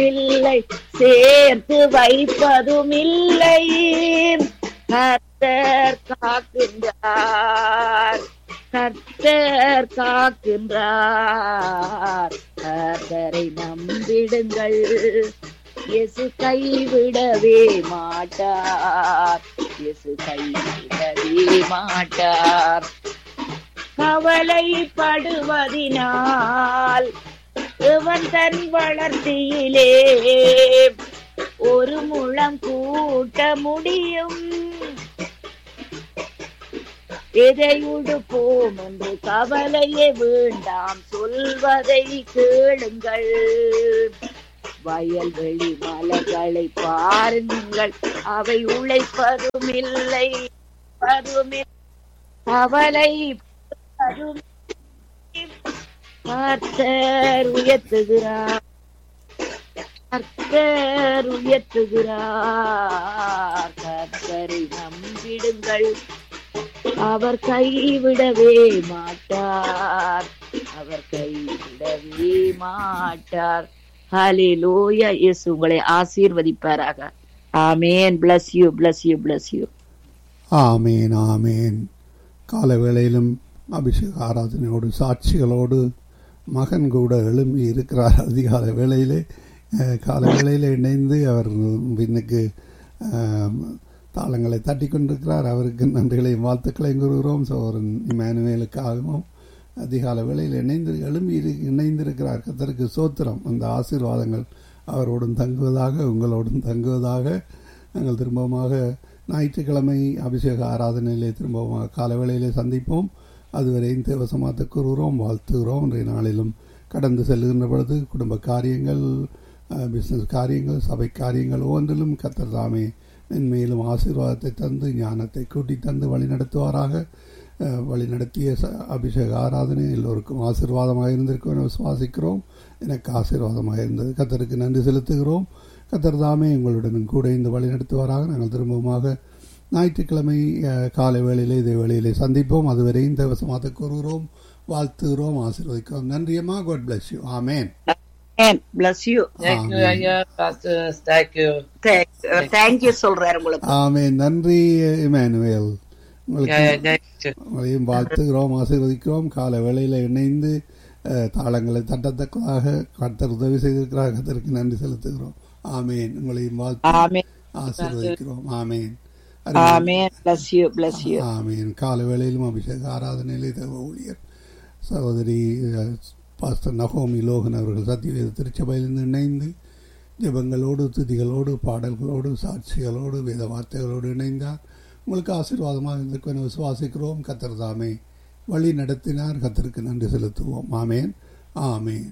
இல்லை சேர்த்து வைப்பதும் இல்லை கர்த்தர் காக்கின்றார் கர்த்தர் காக்கின்றார் கர்த்தரை நம்பிடுங்கள் இயேசு கைவிடவே மாட்டார் இயேசு கைவிடவே மாட்டார் கவலைப்படுவதினால் இவன் தன் வளர்ச்சியிலே ஒரு முழம் கூட்ட முடியும் எதை உடுப்போம் என்று கவலையே வேண்டாம் சொல்வதை கேளுங்கள் வயல்வெளி மலர்களை பாருங்கள் அவை உழைப்பதும் இல்லை பதுமே கவலை பதும் கர்த்தர் உயர்த்துகிறார் கர்த்தர் உயர்த்துகிறார் கர்த்தரை நம்பிடுங்கள் அவர் கைவிடவே மாட்டார் அவர் கைவிடவே மாட்டார் ஹalleluya இயேசு உங்களை ஆசீர்வதிப்பாராக ஆமென் bless you bless you bless you ஆமேன் ஆமேன் கால வேளையிலும் அபிஷேக ஆராதனையோடு சாட்சிகளோடு மகன் கூட எழும்பி இருக்கிறார் அதிகால வேளையிலே அஹ், கால வேளையில் இணைந்து அவர் பின்னுக்கு அஹ், தாளங்களை தட்டி கொண்டிருக்கிறார் அவருக்கு நன்றிகளையும் வாழ்த்துக்களையும் கூறுகிறோம் சோரன் இமானுவேலுக்காகவும் அதிகால வேளையில் இணைந்து எழும்பி இரு- இணைந்திருக்கிறார் கத்தருக்கு சோத்திரம் அந்த ஆசீர்வாதங்கள் அவரோடும் தங்குவதாக உங்களோடும் தங்குவதாக நாங்கள் திரும்பமாக ஞாயிற்றுக்கிழமை அபிஷேக ஆராதனையிலே திரும்பமாக காலவேளையிலே சந்திப்போம் அதுவரையும் தேவசமாத்த கூறுகிறோம் வாழ்த்துகிறோம் இன்றைய நாளிலும் கடந்து செல்லுகின்ற பொழுது குடும்ப காரியங்கள் பிஸ்னஸ் காரியங்கள் சபை காரியங்கள் ஒவ்வொன்றிலும் கத்தர் தாமே மென்மேலும் ஆசீர்வாதத்தை தந்து ஞானத்தை கூட்டி தந்து வழிநடத்துவாராக அஹ், வழிநடத்திய ச- அபிஷேக ஆராதனை எல்லோருக்கும் ஆசீர்வாதமாக இருந்திருக்கும் என விசுவாசிக்கிறோம் எனக்கு ஆசீர்வாதமாக இருந்தது கத்தருக்கு நன்றி செலுத்துகிறோம் கத்தர் தாமே எங்களுடன் கூட இந்த வழி நடத்துவாராக நாங்கள் திரும்பவுமாக ஞாயிற்றுக்கிழமை அஹ், காலை வேளையிலே இதே வேளையிலே சந்திப்போம் அதுவரை இந்த வசமாக கூறுகிறோம் வாழ்த்துகிறோம் ஆசீர்வதிக்கிறோம் நன்றியம்மா God bless you amen Amen. bless you Thank you, Amen. Aya, Pastor. Thank you. Thank you சொல்றாரு உங்களுக்கு ஆமேன் நன்றி இமானுவேல் உங்களுக்கு Yeah, yeah, thank you. உங்களையும் வாழ்த்துகிறோம் ஆசீர்வதிக்கிறோம் கால வேளையில் இணைந்து அஹ், தாளங்களை தட்டத்தக்கதாக கர்த்தர் உதவி செய்திருக்கிறார் கர்த்தருக்கு நன்றி செலுத்துகிறோம் ஆமேன் உங்களையும் வாழ்த்து ஆமென் ஆசீர்வதிக்கிறோம் ஆமேன் ஆமென் bless you bless you ஆமீன் கால வேளையிலும் அபிஷேக ஆராதனையிலே தேவ ஊழியர் சகோதரி அஹ், பாஸ்டர் நகோமி லோகன் அவர்கள் சத்தியவேத திருச்சபையிலிருந்து இணைந்து ஜெபங்களோடு துதிகளோடு பாடல்களோடு சாட்சிகளோடு வேத வார்த்தைகளோடு இணைந்தார் உங்களுக்கு ஆசீர்வாதமாக இருந்திருக்கும் என விசுவாசிக்கிறோம் கத்தர் தாமே வழி நடத்தினார் கத்தருக்கு நன்றி செலுத்துவோம் ஆமேன் ஆமேன்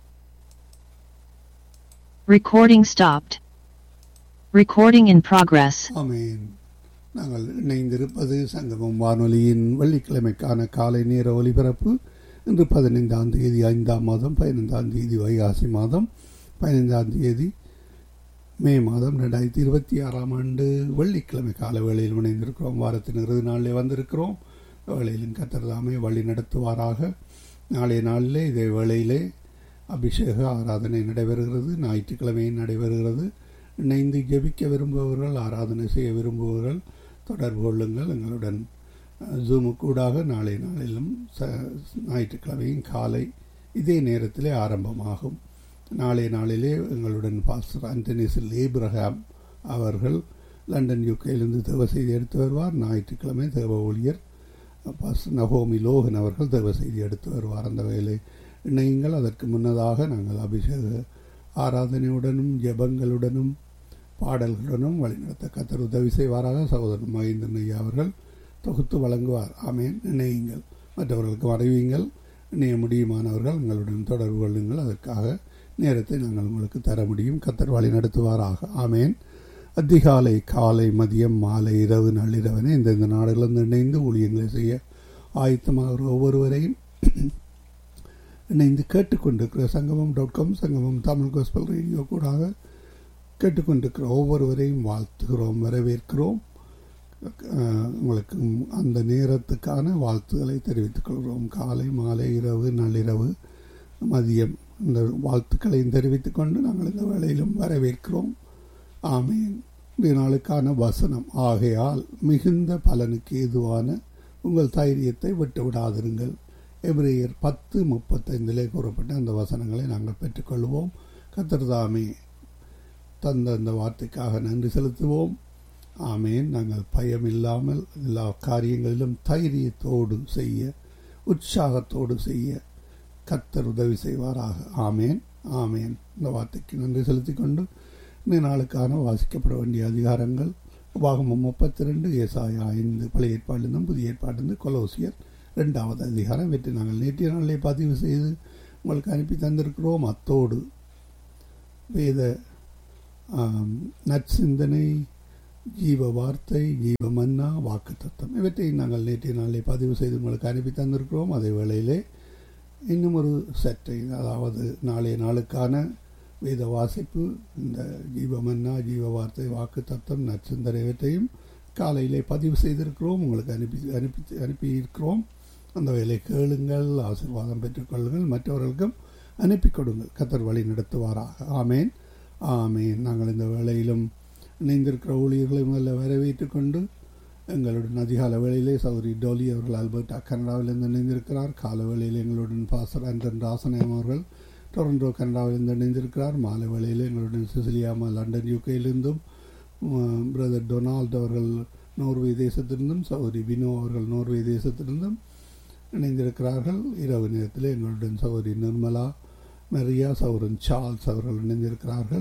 Recording stopped. Recording in progress. ஆமேன் நாங்கள் இணைந்திருப்பது சங்கமம் வானொலியின் வெள்ளிக்கிழமைக்கான காலை நேர ஒலிபரப்பு இன்று பதினைந்தாம் தேதி ஐந்தாம் மாதம் பதினைந்தாம் தேதி வைகாசி மாதம் பதினைந்தாம் தேதி மே மாதம் ரெண்டாயிரத்தி இருபத்தி ஆறாம் ஆண்டு வெள்ளிக்கிழமை கால வேளையில் இணைந்திருக்கிறோம் வாரத்தின் இறுதி நாளிலே வந்திருக்கிறோம் வேளையிலும் கத்தர்தாமே வழி நடத்துவாராக நாளைய நாளிலே இதே வேளையிலே அபிஷேக ஆராதனை நடைபெறுகிறது ஞாயிற்றுக்கிழமையும் நடைபெறுகிறது இணைந்து ஜெபிக்க விரும்புபவர்கள் ஆராதனை செய்ய விரும்புபவர்கள் தொடர்பு கொள்ளுங்கள் எங்களுடன் ஜூமுக்கூடாக நாளை நாளிலும் ச ஞாயிற்றுக்கிழமையும் காலை இதே நேரத்திலே ஆரம்பமாகும் நாளைய நாளிலே எங்களுடன் பாஸ்டர் ஆண்டனிஸ் ஏப்ரஹாம் அவர்கள் லண்டன் யூகேயிலிருந்து தேவ செய்தி எடுத்து வருவார் ஞாயிற்றுக்கிழமை தேவ ஊழியர் பாஸ்டர் நகோமி லோகன் அவர்கள் தேவ செய்தி எடுத்து வருவார் அந்த வேலை இணையுங்கள் அதற்கு முன்னதாக நாங்கள் அபிஷேக ஆராதனையுடனும் ஜெபங்களுடனும் பாடல்களுடனும் வழிநடத்த கத்தர் உதவி செய்வாராக சகோதரன் மகேந்திரன் ஐயா அவர்கள் தொகுத்து வழங்குவார் ஆமேன் இணையுங்கள் மற்றவர்களுக்கு அறிவியுங்கள் இணைய முடியுமானவர்கள் எங்களுடன் தொடர்பு கொள்ளுங்கள் அதற்காக நேரத்தை நாங்கள் உங்களுக்கு தர முடியும் கத்தர் வழி நடத்துவாராக ஆமேன் அதிகாலை காலை மதியம் மாலை இரவு நள்ளிரவனே இந்தந்த நாடுகளிலிருந்து இணைந்து ஊழியங்களை செய்ய ஆயத்தமாகிற ஒவ்வொருவரையும் இணைந்து கேட்டுக்கொண்டிருக்கிற சங்கமம் டாட் காம் சங்கமம் தமிழ் கோஸ்பல் ரேடியோ கூடாக கேட்டுக்கொண்டிருக்கிற ஒவ்வொருவரையும் வாழ்த்துகிறோம் வரவேற்கிறோம் அஹ், உங்களுக்கு அந்த நேரத்துக்கான வாழ்த்துக்களை தெரிவித்துக் கொள்கிறோம் காலை மாலை இரவு நள்ளிரவு மதியம் இந்த வாழ்த்துக்களையும் தெரிவித்துக் கொண்டு நாங்கள் இந்த வேளையிலும் வரவேற்கிறோம் ஆமேன் இந்த நாளுக்கான வசனம் ஆகையால் மிகுந்த பலனுக்கு ஏதுவான உங்கள் தைரியத்தை விட்டு விடாதிருங்கள் எபிரேயர் பத்து முப்பத்தைந்திலே கூறப்பட்ட அந்த வசனங்களை நாங்கள் பெற்றுக்கொள்வோம் கத்திரதாமே தந்த அந்த வார்த்தைக்காக நன்றி செலுத்துவோம் ஆமேன் நாங்கள் பயம் இல்லாமல் எல்லா காரியங்களிலும் தைரியத்தோடு செய்ய உற்சாகத்தோடு செய்ய கத்தர் உதவி செய்வாராக ஆமேன் ஆமேன் இந்த வார்த்தைக்கு நன்றி செலுத்திக் கொண்டு இந்த நாளுக்கான வாசிக்கப்பட வேண்டிய அதிகாரங்கள் உபாகமம் முப்பத்தி ரெண்டு ஏசாயா ஐந்து பழைய ஏற்பாடிலிருந்தும் புதிய ஏற்பாடிலிருந்து கொலோசியர் ரெண்டாவது அதிகாரம் வெற்றி நாங்கள் நேற்றைய நாளிலே பதிவு செய்து உங்களுக்கு அனுப்பி தந்திருக்கிறோம் அத்தோடு வேத நற்சிந்தனை ஜீவ வார்த்தை ஜீவ மன்னா வாக்கு தத்துவம் இவற்றை நாங்கள் நேற்றைய நாளிலே பதிவு செய்து உங்களுக்கு அனுப்பி தந்திருக்கிறோம் அதே வேளையிலே இன்னும் ஒரு சற்றை அதாவது நாளைய நாளுக்கான வேத வாசிப்பு இந்த ஜீவமன்னா ஜீவ வார்த்தை வாக்கு தத்துவம் நற்சிந்தனை இவற்றையும் காலையிலே பதிவு செய்திருக்கிறோம் உங்களுக்கு அனுப்பி அனுப்பி அனுப்பியிருக்கிறோம் அந்த வேலை கேளுங்கள் ஆசீர்வாதம் பெற்றுக்கொள்ளுங்கள் மற்றவர்களுக்கும் அனுப்பி கொடுங்கள் கத்தர் வழி நடத்துவாராக ஆமேன் ஆமேன் நாங்கள் இந்த வேளையிலும் இணைந்திருக்கிற ஊழியர்களை முதல்ல வரவேற்றுக் கொண்டு எங்களுடன் அதிகால வேளையிலே சௌரி டோலி அவர்கள் அல்பர்டா கனடாவிலிருந்து இணைந்திருக்கிறார் கால வேளையில் எங்களுடன் பாசர் அண்டன் ராசனயம் அவர்கள் டொரண்டோ கனடாவிலிருந்து இணைந்திருக்கிறார் மாலை வேளையில் எங்களுடன் சிசிலியாமா லண்டன் யூகேயிலிருந்தும் பிரதர் டொனால்ட் அவர்கள் நோர்வே தேசத்திலிருந்தும் சௌரி வினோ அவர்கள் நோர்வே தேசத்திலிருந்தும் இணைந்திருக்கிறார்கள் இரவு நேரத்தில் எங்களுடன் சௌரி நிர்மலா மெரியா சௌரன் சார்ல்ஸ் அவர்கள் இணைந்திருக்கிறார்கள்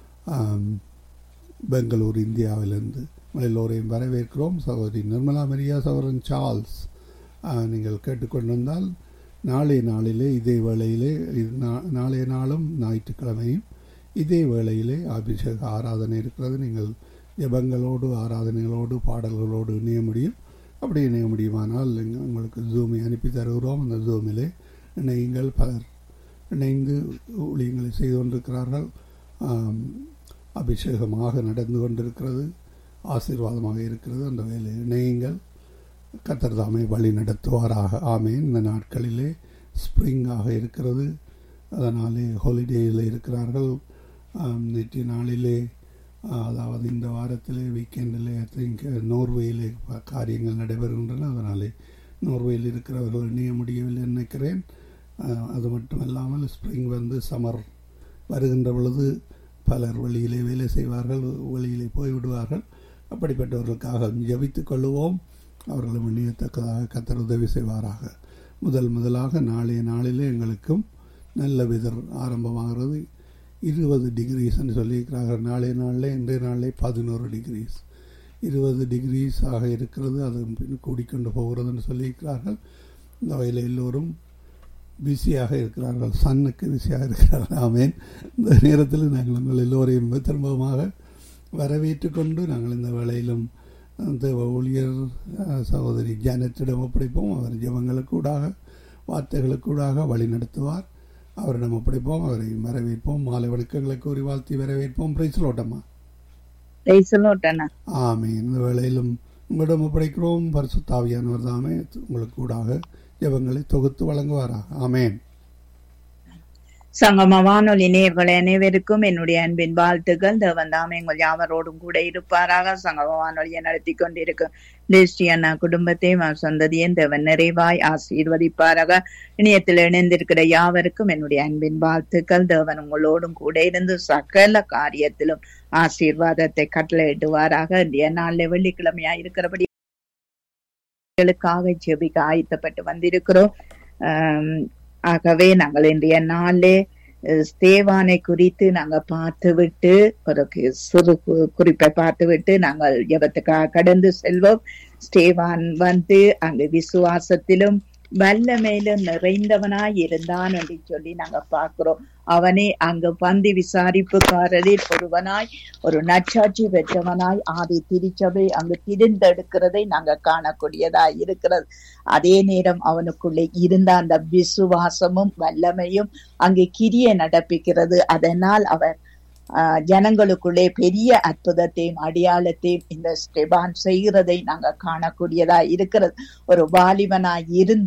பெங்களூர் இந்தியாவிலிருந்து எல்லோரையும் வரவேற்கிறோம் சகோதரி நிர்மலா மெரியா சௌரன் சார்ல்ஸ் நீங்கள் கேட்டுக்கொண்டிருந்தால் நாளைய நாளிலே இதே வேளையிலே நாளைய நாளும் ஞாயிற்றுக்கிழமையும் இதே வேளையிலே அபிஷேக ஆராதனை இருக்கிறது நீங்கள் ஜபங்களோடு ஆராதனைகளோடு பாடல்களோடு இணைய முடியும் அப்படி இணைய முடியுமானால் உங்களுக்கு ஜூமை அனுப்பி தருகிறோம் அந்த ஜூமிலே இணையுங்கள் பலர் இணைந்து ஊழியங்களை செய்து கொண்டிருக்கிறார்கள் அபிஷேகமாக நடந்து கொண்டிருக்கிறது ஆசீர்வாதமாக இருக்கிறது அந்த வேலை இணையுங்கள் கத்தர் தாமே வழி நடத்துவாராக ஆமேன் இந்த நாட்களிலே ஸ்ப்ரிங்காக இருக்கிறது அதனாலே ஹாலிடேயில் இருக்கிறார்கள் நேற்றைய நாளிலே அதாவது இந்த வாரத்திலே வீக்கெண்டிலே ஐ திங்க் நோர்வேயிலே காரியங்கள் நடைபெறுகின்றன அதனாலே நோர்வேயில் இருக்கிறவர்கள் இணைய முடியவில்லை நினைக்கிறேன் அது மட்டும் இல்லாமல் ஸ்ப்ரிங் வந்து சமர் வருகின்ற பொழுது பலர் வெளியிலே வேலை செய்வார்கள் வெளியிலே போய்விடுவார்கள் அப்படிப்பட்டவர்களுக்காக ஜபித்துக் கொள்ளுவோம் அவர்களும் இணையத்தக்கதாக கத்தர் உதவி செய்வாராக முதல் முதலாக நாளைய நாளிலே எங்களுக்கும் நல்ல விதர் ஆரம்பமாகிறது இருபது டிகிரிஸ் என்று சொல்லியிருக்கிறார்கள் நாளைய நாளில் இன்றைய நாளிலே பதினோரு டிகிரிஸ் இருபது டிகிரிஸ் ஆக இருக்கிறது அது கூடிக்கொண்டு போகிறது என்று சொல்லியிருக்கிறார்கள் இந்த வகையில் எல்லோரும் பிஸியாக இருக்கிறார்கள் சன்னுக்கு பிஸியாக இருக்கிறார்கள் ஆமேன் இந்த நேரத்தில் நாங்கள் உங்கள் எல்லோரையும் திரும்பமாக வரவேற்று கொண்டு நாங்கள் இந்த வேளையிலும் தேவ ஊழியர் சகோதரி ஜானத்திடம் ஒப்படைப்போம் அவர் ஜபங்களுக்கூடாக வார்த்தைகளுக்கூடாக வழி நடத்துவார் அவரிடம் ஒப்படைப்போம் அவரை வரவேற்போம் மாலை வணக்கங்களை கூறி வாழ்த்தி வரவேற்போம் பிரைஸ்லோட்டம்மா ஆமே இந்த வேளையிலும் உங்களிடம் ஒப்படைக்கிறோம் பரிசுத்தாவியானவர் தாமே உங்களுக்கு கூடாக ஜபங்களை தொகுத்து வழங்குவாராக ஆமேன் சங்கம வானொலி நேர்கள் அனைவருக்கும் என்னுடைய அன்பின் வாழ்த்துக்கள் தேவன் தாமே எங்கள் யாவரோடும் கூட இருப்பாராக சங்கம வானொலியை நடத்தி கொண்டிருக்கும் லிஸ்டி அண்ணா குடும்பத்தையும் சொந்ததையும் தேவன் நிறைவாய் ஆசீர்வதிப்பாராக இணையத்தில் இணைந்திருக்கிற யாவருக்கும் என்னுடைய அன்பின் வாழ்த்துக்கள் தேவன் உங்களோடும் கூட இருந்து சகல காரியத்திலும் ஆசீர்வாதத்தை கட்டளையிடுவாராக இன்றைய நாளில் வெள்ளிக்கிழமையா இருக்கிறபடி ஜெபிக்க ஆயத்தப்பட்டு வந்திருக்கிறோம் ஆகவே நாங்கள் இன்றைய நாளே ஸ்தேவானை குறித்து நாங்க பார்த்து விட்டு ஒரு சிறு குறிப்பை பார்த்து விட்டு நாங்கள் ஜபத்துக்காக கடந்து செல்வோம் ஸ்டேவான் வந்து அங்கு விசுவாசத்திலும் வல்லமையிலும் நிறைந்தவனாய் இருந்தான் என்று சொல்லி நாங்க பார்க்கிறோம் அவனே அங்கு பந்தி விசாரிப்புக்காரரில் ஒருவனாய் ஒரு நற்சாட்சி பெற்றவனாய் ஆதி திருச்சபை அங்கு திரிந்தெடுக்கிறதை நாங்க காணக்கூடியதா இருக்கிறது அதே நேரம் அவனுக்குள்ளே இருந்த அந்த விசுவாசமும் வல்லமையும் அங்கு கிரிய நடப்பிக்கிறது அதனால் அவர் ஜனங்களுக்குள்ளே பெரிய அற்புதத்தையும் அடையாளத்தையும் இந்த ஸ்டெபான் செய்கிறதை நாங்க காணக்கூடியதா இருக்கிறது ஒரு வாலிபனாய் இருந்து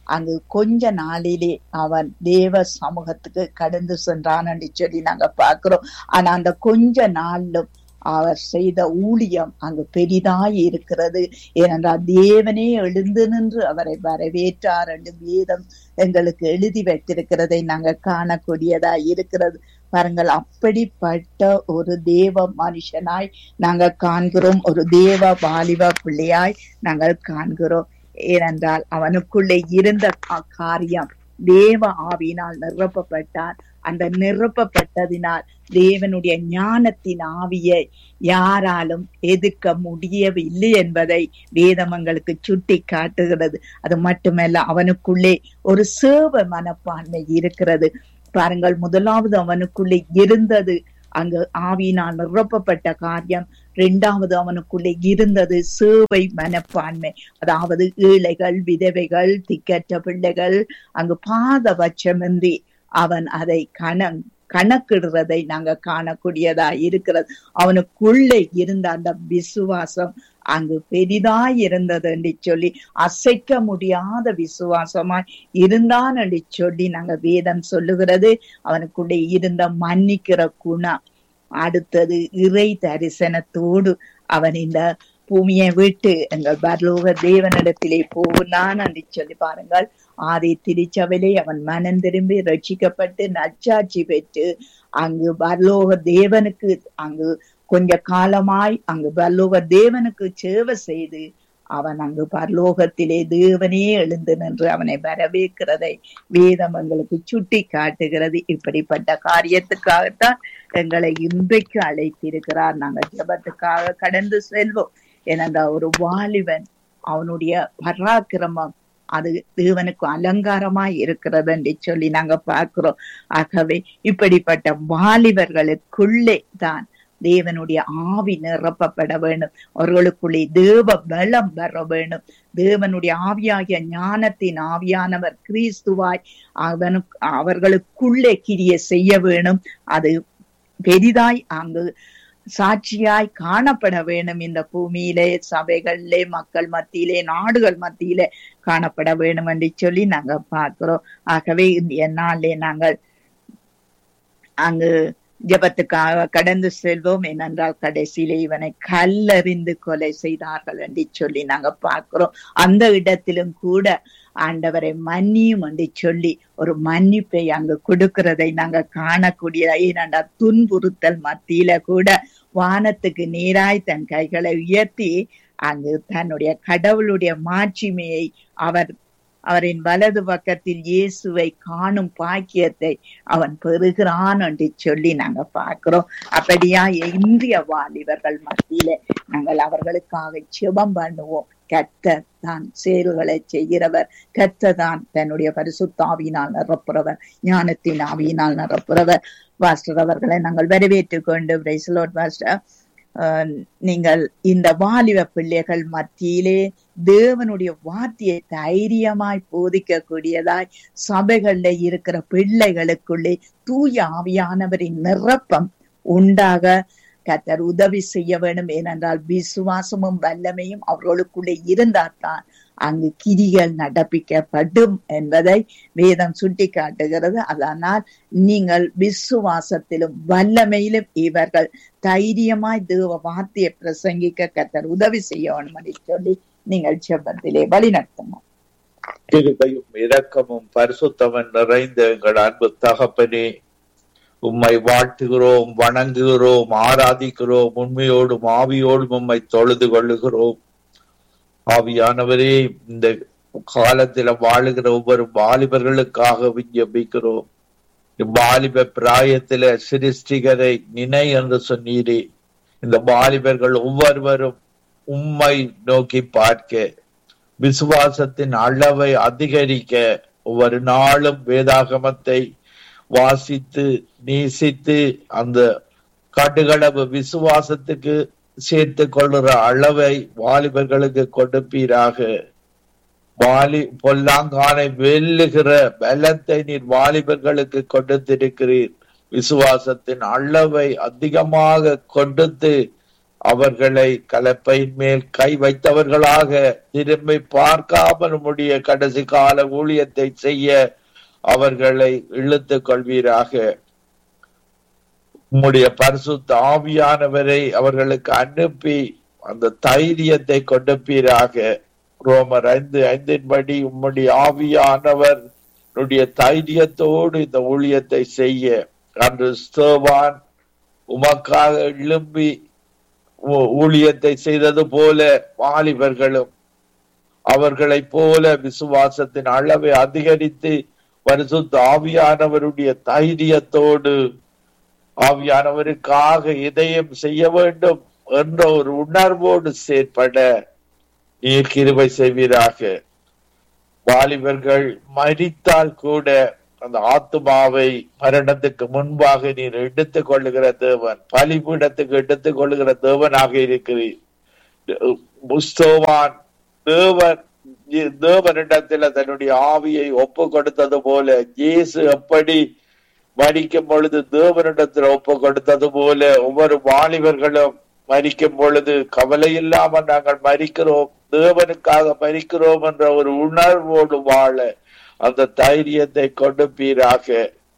அங்கு கொஞ்ச நாளிலே அவன் தேவ சமூகத்துக்கு கடந்து சென்றான் என்று சொல்லி நாங்க பார்க்கிறோம் ஆனா அந்த கொஞ்ச நாளிலும் அவர் செய்த ஊழியம் அங்கு பெரிதாய் இருக்கிறது ஏனென்றால் தேவனே எழுந்து நின்று அவரை வரவேற்றார் என்று வேதம் எங்களுக்கு எழுதி வைத்திருக்கிறதை நாங்க காணக்கூடியதா இருக்கிறது பாருங்கள் அப்படிப்பட்ட ஒரு தேவ மனுஷனாய் நாங்க காண்கிறோம் ஒரு தேவ வாலிப பிள்ளையாய் நாங்கள் காண்கிறோம் ஏனென்றால் அவனுக்குள்ளே இருந்த கா- காரியம் தேவ ஆவியினால் நிரப்பப்பட்டார் அந்த நிரப்பப்பட்டதினால் தேவனுடைய ஞானத்தின் ஆவியை யாராலும் எதிர்க்க முடியவில்லை என்பதை வேதமங்களுக்கு சுட்டி காட்டுகிறது அது மட்டுமல்ல அவனுக்குள்ளே ஒரு சேவ மனப்பான்மை இருக்கிறது பாருங்கள் முதலாவது அவனுக்குள்ளே இருந்தது அங்கு ஆவியினால் நிரப்பப்பட்ட காரியம் இரண்டாவது அவனுக்குள்ளே இருந்தது சேவை மனப்பான்மை அதாவது ஏழைகள் விதவைகள் திக்கற்ற பிள்ளைகள் அங்கு பாதபட்சமின்றி அவன் அதை கண கணக்கிடுறதை நாங்க காணக்கூடியதா இருக்கிறது அவனுக்குள்ளே இருந்த அந்த விசுவாசம் அங்கு பெரிதாய் இருந்தது என்று சொல்லி அசைக்க முடியாத விசுவாசமாய் இருந்தான் என்று சொல்லி நாங்க வேதம் சொல்லுகிறது அவனுக்குள்ளே இருந்த மன்னிக்கிற குணம் அடுத்தது இறை தரிசனத்தோடு அவன் இந்த பூமியை விட்டு எங்கள் பரலோக தேவனிடத்திலே போனான் என்று சொல்லி பாருங்கள் ஆதி திருச்சபையிலே அவன் மனம் திரும்பி ரட்சிக்கப்பட்டு நச்சாட்சி பெற்று அங்கு பரலோக தேவனுக்கு அங்கு கொஞ்ச காலமாய் அங்கு பரலோக தேவனுக்கு சேவை செய்து அவன் அங்கு பரலோகத்திலே தேவனே எழுந்து நின்று அவனை வரவேற்கிறதை வேதம் எங்களுக்கு சுட்டி காட்டுகிறது இப்படிப்பட்ட காரியத்துக்காகத்தான் எங்களை இன்றைக்கு அழைத்திருக்கிறார் நாங்கள் ஜெபத்துக்காக கடந்து செல்வோம் ஏனென்றால் ஒரு வாலிபன் அவனுடைய பராக்கிரமம் அது தேவனுக்கு அலங்காரமாய் இருக்கிறது என்று சொல்லி நாங்க பார்க்கிறோம் ஆகவே இப்படிப்பட்ட வாலிபர்களுக்குள்ளே தான் தேவனுடைய ஆவி நிரப்பப்பட வேண்டும் அவர்களுக்குள்ளே தேவ பலம் வர வேண்டும் தேவனுடைய ஆவியாகிய ஞானத்தின் ஆவியானவர் கிறிஸ்துவாய் அவனுக்கு அவர்களுக்குள்ளே கிரிய செய்ய வேணும் அது பெரிதாய் அங்கு சாட்சியாய் காணப்பட வேணும் இந்த பூமியிலே சபைகளிலே மக்கள் மத்தியிலே நாடுகள் மத்தியிலே காணப்பட வேண்டும் என்று சொல்லி நாங்க பார்க்கிறோம் ஆகவே இந்த நாளிலே நாங்கள் அங்கு ஜெபத்துக்காக கடந்து செல்வோம் ஏனென்றால் கடைசியிலே இவனை கல்லறிந்து கொலை செய்தார்கள் என்று சொல்லி நாங்க பார்க்கிறோம் அந்த இடத்திலும் கூட ஆண்டவரை மன்னியும் என்று சொல்லி ஒரு மன்னிப்பை அங்கு கொடுக்கிறதை நாங்க காணக்கூடிய ஏனென்றா துன்புறுத்தல் மத்தியில கூட வானத்துக்கு நேராய் தன் கைகளை உயர்த்தி அங்கு தன்னுடைய கடவுளுடைய மாட்சிமையை அவர் அவரின் வலது பக்கத்தில் இயேசுவை காணும் பாக்கியத்தை அவன் பெறுகிறான் என்று சொல்லி நாங்க பார்க்கிறோம் அப்படியா இந்திய வாலிபர்கள் மத்தியில நாங்கள் அவர்களுக்காக செபம் பண்ணுவோம் கர்த்தர் தான் செயல்களை செய்கிறவர் கர்த்தர் தான் தன்னுடைய பரிசுத்தாவியினால் நிரப்புறவர் ஞானத்தின் ஆவியினால் நிரப்புறவர் பாஸ்டர் அவர்களை நாங்கள் வரவேற்றுக் கொண்டு பிரைசலோட் பாஸ்டர் அஹ், நீங்கள் இந்த வாலிப பிள்ளைகள் மத்தியிலே தேவனுடைய வார்த்தையை தைரியமாய் போதிக்கக்கூடியதாய் சபைகள்ல இருக்கிற பிள்ளைகளுக்குள்ளே தூய ஆவியானவரின் நிரப்பம் உண்டாக கர்த்தர் உதவி செய்ய வேண்டும் ஏனென்றால் விசுவாசமும் வல்லமையும் அவர்களுக்குள்ளே இருந்தால்தான் அங்கு கிரிகள் நடப்பிக்கப்படும் என்பதை வேதம் சுட்டி காட்டுகிறது அதனால் நீங்கள் விசுவாசத்திலும் வல்லமையிலும் இவர்கள் தைரியமாய் தேவ வார்த்தையை பிரசங்கிக்க கர்த்தர் உதவி செய்ய வேண்டும் என்று சொல்லி நீங்கள் செபத்திலே வழி நடத்தணும் கிருபையும் இரக்கமும் பரிசுத்தமும் நிறைந்த எங்கள் அன்பு தகப்பனே உம்மை வாழ்த்துகிறோம் வணங்குகிறோம் ஆராதிக்கிறோம் உண்மையோடும் ஆவியோடும் உம்மை தொழுது கொள்ளுகிறோம் ஆவியானவரே இந்த காலத்துல வாழுகிற ஒவ்வொரு வாலிபர்களுக்காக விஞ்ஞபிக்கிறோம் வாலிப பிராயத்தில சிருஷ்டிகரை நினை என்று சொன்னீரே இந்த வாலிபர்கள் ஒவ்வொருவரும் உம்மை நோக்கி பார்க்க விசுவாசத்தின் அளவை அதிகரிக்க ஒவ்வொரு நாளும் வேதாகமத்தை வாசித்து நேசித்து அந்த கடுகளவு விசுவாசத்துக்கு சேர்த்து கொள்ளுற அளவை வாலிபர்களுக்கு கொடுப்பீராக வாலி பொல்லாங்கானை வெல்லுகிற பலத்தை நீர் வாலிபர்களுக்கு கொடுத்திருக்கிறீர் விசுவாசத்தின் அளவை அதிகமாக கொடுத்து அவர்களை கலப்பையின் மேல் கை வைத்தவர்களாக திரும்பி பார்க்காமல் உம்முடைய கடைசி கால ஊழியத்தை செய்ய அவர்களை இழுத்துக் கொள்வீராக உம்முடைய பரிசுத்த ஆவியானவரை அவர்களுக்கு அனுப்பி அந்த தைரியத்தை கொடுப்பீராக ரோமர் ஐந்து ஐந்தின்படி உம்முடைய ஆவியானவர் உன்னுடைய தைரியத்தோடு இந்த ஊழியத்தை செய்ய அன்று ஸ்தோவான் உமக்காக எழும்பி ஊ- ஊழியத்தை செய்தது போல வாலிபர்களும் அவர்களைப் போல விசுவாசத்தின் அளவை அதிகரித்து பரிசுத்த ஆவியானவருடைய தைரியத்தோடு ஆவியானவருக்காக இதயம் செய்ய வேண்டும் என்ற ஒரு உணர்வோடு செயற்பட நீர் கிருபை செய்வீராக வாலிபர்கள் மரித்தால் கூட அந்த ஆத்துமாவை மரணத்துக்கு முன்பாக நீர் எடுத்துக் கொள்ளுகிற தேவன் பலிபீடத்துக்கு எடுத்துக் கொள்ளுகிற தேவனாக இருக்கிறீர் முஸ்தோவான் தேவன் தேவனிடத்துல தன்னுடைய ஆவியை ஒப்பு கொடுத்தது போல இயேசு எப்படி மரிக்கும் பொழுது தேவனிடத்தில் ஒப்பு கொடுத்தது போல ஒவ்வொரு வாலிபர்களும் மரிக்கும் பொழுது கவலை இல்லாமல் நாங்கள் மரிக்கிறோம் தேவனுக்காக மரிக்கிறோம் என்ற ஒரு உணர்வோடு வாழ அந்த தைரியத்தை கொடுப்பீராக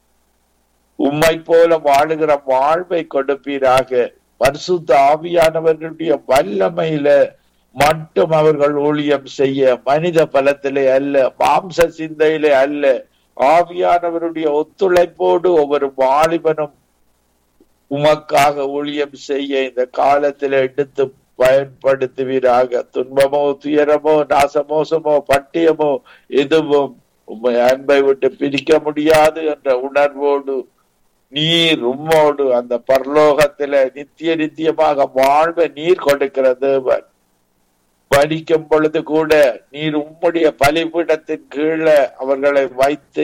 உம்மை போல வாழுகிற வாழ்வை கொடுப்பீராக பரிசுத்த ஆவியானவர்களுடைய வல்லமையில மட்டும் அவர்கள் ஊழியம் செய்ய மனித பலத்திலே அல்ல மாம்ச சிந்தையிலே அல்ல ஆவியானவருடைய ஒத்துழைப்போடு ஒவ்வொரு வாலிபனும் உமக்காக ஊழியம் செய்ய இந்த காலத்தில் எடுத்து பயன்படுத்துவீராக துன்பமோ துயரமோ நாசமோசமோ பட்டியமோ எதுவும் உம்மை அன்பை விட்டு பிரிக்க முடியாது என்ற உணர்வோடு நீர் உம்மோடு அந்த பரலோகத்தில நித்திய நித்தியமாக வாழ்வை நீர் கொடுக்கிற தேவன் படிக்கும் பொழுது கூட நீர் உம்முடைய பலிபீடத்தின் கீழே அவர்களை வைத்து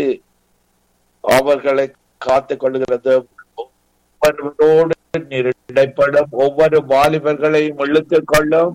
அவர்களை காத்துக் கொள்கிறது ஒவ்வொருவரோடு நீர் இடைப்படும் ஒவ்வொரு வாலிபர்களையும் இழுத்துக் கொள்ளும்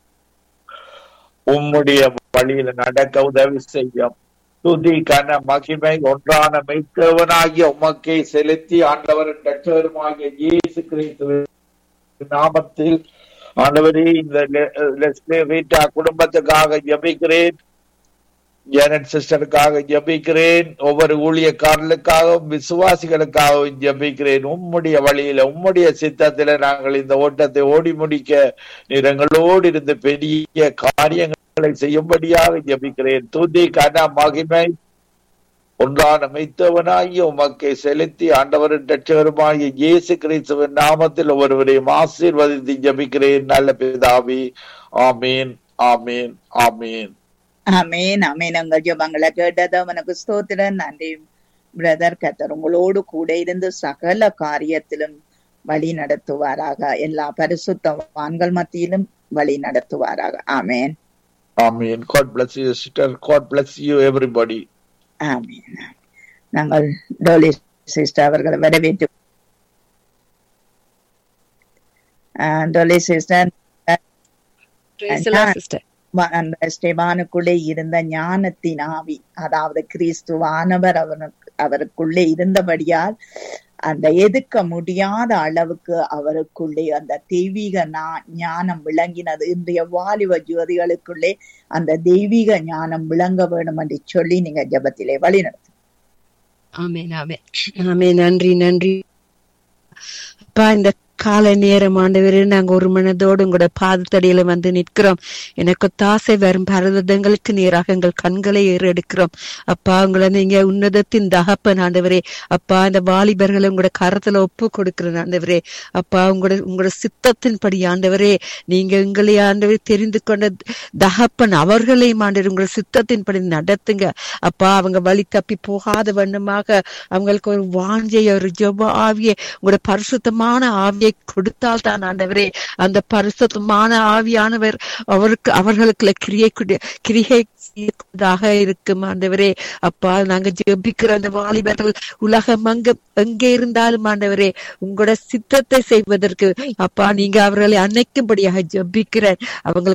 உம்முடைய வழியில நடக்க உதவி செய்யும் துதி கன மகிமை ஒன்றான மெய்த்தவனாகிய உமக்கை செலுத்தி ஆண்டவரின் ரட்சகருமாகிய இயேசு கிறிஸ்துவின் நாமத்தில் ஆண்டவரே இந்த லெ- லெஸ்லி ரீட்டா குடும்பத்துக்காக ஜெபிக்கிறேன் ஜெனட் சிஸ்டருக்காக ஜெபிக்கிறேன் ஒவ்வொரு ஊழியக்காரர்களுக்காகவும் விசுவாசிகளுக்காகவும் ஜெபிக்கிறேன் உம்முடைய வழியில உம்முடைய சித்தத்தில நாங்கள் இந்த ஓட்டத்தை ஓடி முடிக்க நீர் எங்களோடு இருந்து பெரிய காரியங்களை செய்யும்படியாக ஜெபிக்கிறேன் துதி கன மகிமை ஒன்றான மெய்த்தவனாகிய உமக்கை செலுத்தி ஆண்டவரின் ரட்சகருமாகிய இயேசு கிறிஸ்துவின் நாமத்தில் ஒருவரையும் ஆசீர்வதித்து ஜெபிக்கிறேன் நல்ல பிதாவி ஆமீன் ஆமீன் ஆமீன் அமேன் அமேன் உங்கள் ஜெபங்களை கேட்டது அவனுக்கு ஸ்தோத்திரம் நன்றி பிரதர் கத்தர் உங்களோடு கூட இருந்து சகல காரியத்திலும் வழி நடத்துவாராக எல்லா பரிசுத்தவான்கள் மத்தியிலும் வழி நடத்துவாராக ஆமேன் ஆமீன் God bless you sister God bless you everybody ஆமீன் நாங்கள் டோலி சிஸ்டர் அவர்களை வரவேற்று ஆஹ் Dolly sister Praise the Lord, sister. வ- அந்த ஸ்டெபானுக்குள்ளே இருந்த ஞானத்தின் ஆவி அதாவது கிறிஸ்துவானவர் அவனுக்கு அவருக்குள்ளே இருந்தபடியால் அந்த எதிர்க்க முடியாத அளவுக்கு அவருக்குள்ளே அந்த தெய்வீக நா- ஞானம் விளங்கினது இன்றைய வாலிப ஜோதிகளுக்குள்ளே அந்த தெய்வீக ஞானம் விளங்க வேண்டும் என்று சொல்லி நீங்க ஜெபத்திலே வழி ஆமென் ஆமென் ஆமென் நன்றி நன்றி அப்பா இந்த காலை நேரம் ஆண்டவரே நாங்க ஒரு மனதோடு உங்களோட பாதத்தடியில வந்து நிற்கிறோம் எனக்கு தாசை வரும் பரதங்களுக்கு நேராக எங்கள் கண்களை ஏறெடுக்கிறோம் அப்பா உங்களை நீங்க உன்னதத்தின் தகப்பன் ஆண்டவரே அப்பா இந்த வாலிபர்களை உங்களோட கரத்துல ஒப்பு கொடுக்கிறேன் ஆண்டவரே அப்பா உங்களோட உங்களோட சித்தத்தின்படி ஆண்டவரே நீங்க எங்களை ஆண்டவரே தெரிந்து கொண்ட தகப்பன் அவர்களையும் ஆண்டவர் உங்களோட சித்தத்தின்படி நடத்துங்க அப்பா அவங்க வழி தப்பி போகாத வண்ணமாக அவங்களுக்கு ஒரு வாஞ்சை ஒரு ஜெப ஆவியை உங்களோட பரிசுத்தமான ஆவியை கொடுத்தால் தான் ஆண்டவரே அந்த பரிசுத்தமான ஆவியானவர் அவருக்கு அவர்களுக்குள்ள கிரியை குடி- கிரியை செய்யக்கூடியதாக இருக்கும் ஆண்டவரே அப்பா நாங்க ஜெபிக்கிற அந்த வாலிபர்கள் உலகம் அங்க எங்கே இருந்தாலும் ஆண்டவரே உங்களோட சித்தத்தை செய்வதற்கு அப்பா நீங்க அவர்களை அணைக்கும்படியாக ஜெபிக்கிறேன் அவங்களுக்கு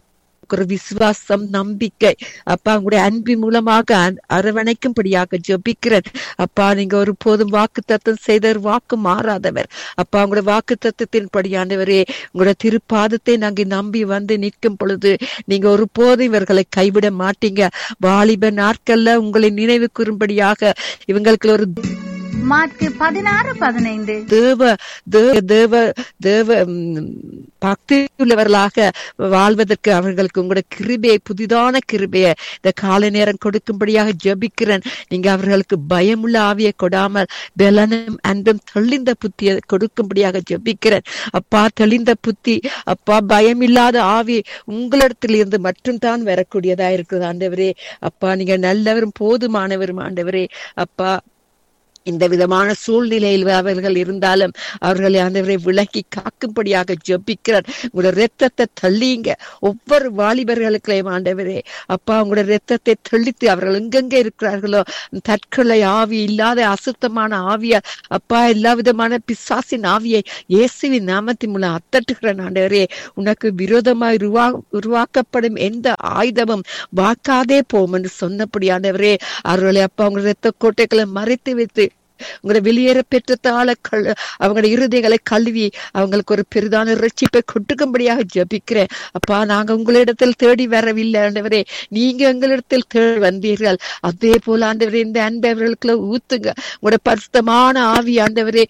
ஒரு விசுவாசம் நம்பிக்கை அப்பா உங்களுடைய அன்பின் மூலமாக அ- அரவணைக்கும்படியாக ஜெபிக்கிறேன் அப்பா நீங்க ஒரு போதும் வாக்கு தத்தம் செய்தவர் வாக்கு மாறாதவர் அப்பா உங்களுடைய வாக்கு தத்துவத்தின் படியானவரே உங்களுடைய திருப்பாதத்தை நாங்க நம்பி வந்து நிற்கும் பொழுது நீங்க ஒரு போதும் இவர்களை கைவிட மாட்டீங்க வாலிப நாட்கள்ல உங்களை நினைவு கூறும்படியாக இவங்களுக்கு ஒரு மாற்கு பதினாறு பதினைந்து தேவ தேவ தேவ தேவ ம், பக்தி உள்ளவர்களாக வாழ்வதற்கு அவர்களுக்கு உங்களோட கிருபையை புதிதான கிருபையை இந்த கால நேரம் கொடுக்கும்படியாக ஜெபிக்கிறேன் நீங்க அவர்களுக்கு பயமுள்ள ஆவியை கொடாமல் பலனும் அன்பும் தெளிந்த புத்தியை கொடுக்கும்படியாக ஜெபிக்கிறேன் அப்பா தெளிந்த புத்தி அப்பா பயமில்லாத ஆவி உங்களிடத்தில் இருந்து மட்டும்தான் வரக்கூடியதா இருக்குது ஆண்டவரே அப்பா நீங்க நல்லவரும் போதுமானவரும் ஆண்டவரே அப்பா இந்த விதமான சூழ்நிலையில் அவர்கள் இருந்தாலும் அவர்களை ஆண்டவரை விலக்கி காக்கும்படியாக ஜெபிக்கிறார் உங்களோட ரத்தத்தை தள்ளிங்க ஒவ்வொரு வாலிபர்களுக்களையும் ஆண்டவரே அப்பா உங்களோட ரத்தத்தை தெளித்து அவர்கள் எங்கெங்க இருக்கிறார்களோ தற்கொலை ஆவி இல்லாத அசுத்தமான ஆவிய அப்பா எல்லா விதமான பிசாசின் ஆவியை இயேசுவின் நாமத்தின் மூலம் அத்தட்டுகிறேன் ஆண்டவரே உனக்கு விரோதமாய் உருவா உருவாக்கப்படும் எந்த ஆயுதமும் வாக்காதே போம் என்று சொன்னபடி ஆண்டவரே அவர்களை அப்பா உங்க ரத்த கோட்டைகளை மறைத்து வைத்து உங்களோட வெளியேற பெற்றத்தால கல் அவங்களோட இருதயங்களை கழுவி அவங்களுக்கு ஒரு பெரிதான ரட்சிப்பை கொட்டுக்கும்படியாக ஜெபிக்கிறேன் அப்பா நாங்க உங்களிடத்தில் தேடி வரவில்லை ஆண்டவரே நீங்க எங்களிடத்தில் தேடி வந்தீர்கள் அதே போல ஆண்டவரே இந்த அன்பை அவர்களுக்குள்ள ஊத்துங்க உங்களோட பரிசுத்தமான ஆவி ஆண்டவரே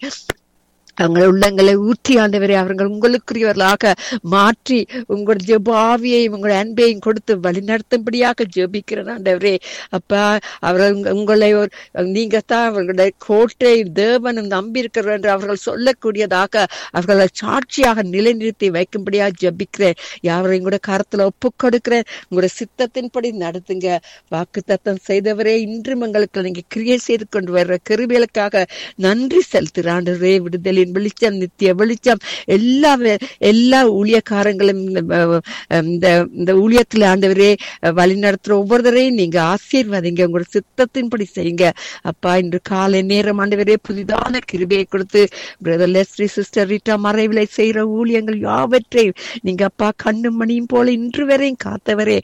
அவங்க உள்ளங்களை ஊற்றி ஆண்டவரே அவர்கள் உங்களுக்குரியவர்களாக மாற்றி உங்களோட ஜெப ஆவியையும் உங்களோட அன்பையும் கொடுத்து வழிநடத்தும்படியாக ஜெபிக்கிறேன் ஆண்டவரே அப்பா அவர்கள் உங்க- உங்களை ஒரு நீங்க தான் அவர்களுடைய கோட்டை தேவனும் நம்பி இருக்கிறவர் என்று அவர்கள் சொல்லக்கூடியதாக அவர்களை சாட்சியாக நிலைநிறுத்தி வைக்கும்படியாக ஜெபிக்கிறேன் யாவரையும் கூட கரத்துல ஒப்பு கொடுக்கிறேன் உங்களோட சித்தத்தின்படி நடத்துங்க வாக்கு தத்தம் செய்தவரே இன்றும் எங்களுக்கு நீங்க கிரியை செய்து கொண்டு வர்ற கிருபிகளுக்காக நன்றி செலுத்துகிற ஆண்டவரே விடுதலின் வெளிச்சம் நித்திய வெளிச்சம் எல்லா வே- எல்லா ஊழியக்காரங்களும் இந்த, அஹ், இந்த இந்த ஊழியத்துல ஆண்டவரே அஹ், வழி நடத்துற ஒவ்வொருத்தரையும் நீங்க ஆசீர்வதிங்க உங்களோட சித்தத்தின்படி செய்யுங்க அப்பா இன்று காலை நேரம் ஆண்டவரே புதிதான கிருபையை கொடுத்து பிரதர் லெஸ்ரி சிஸ்டர் ரீட்டா மறைவிலை செய்யற ஊழியங்கள் யாவற்றையும் நீங்க அப்பா கண்ணு மணியும் போல இன்று வரையும் காத்தவரே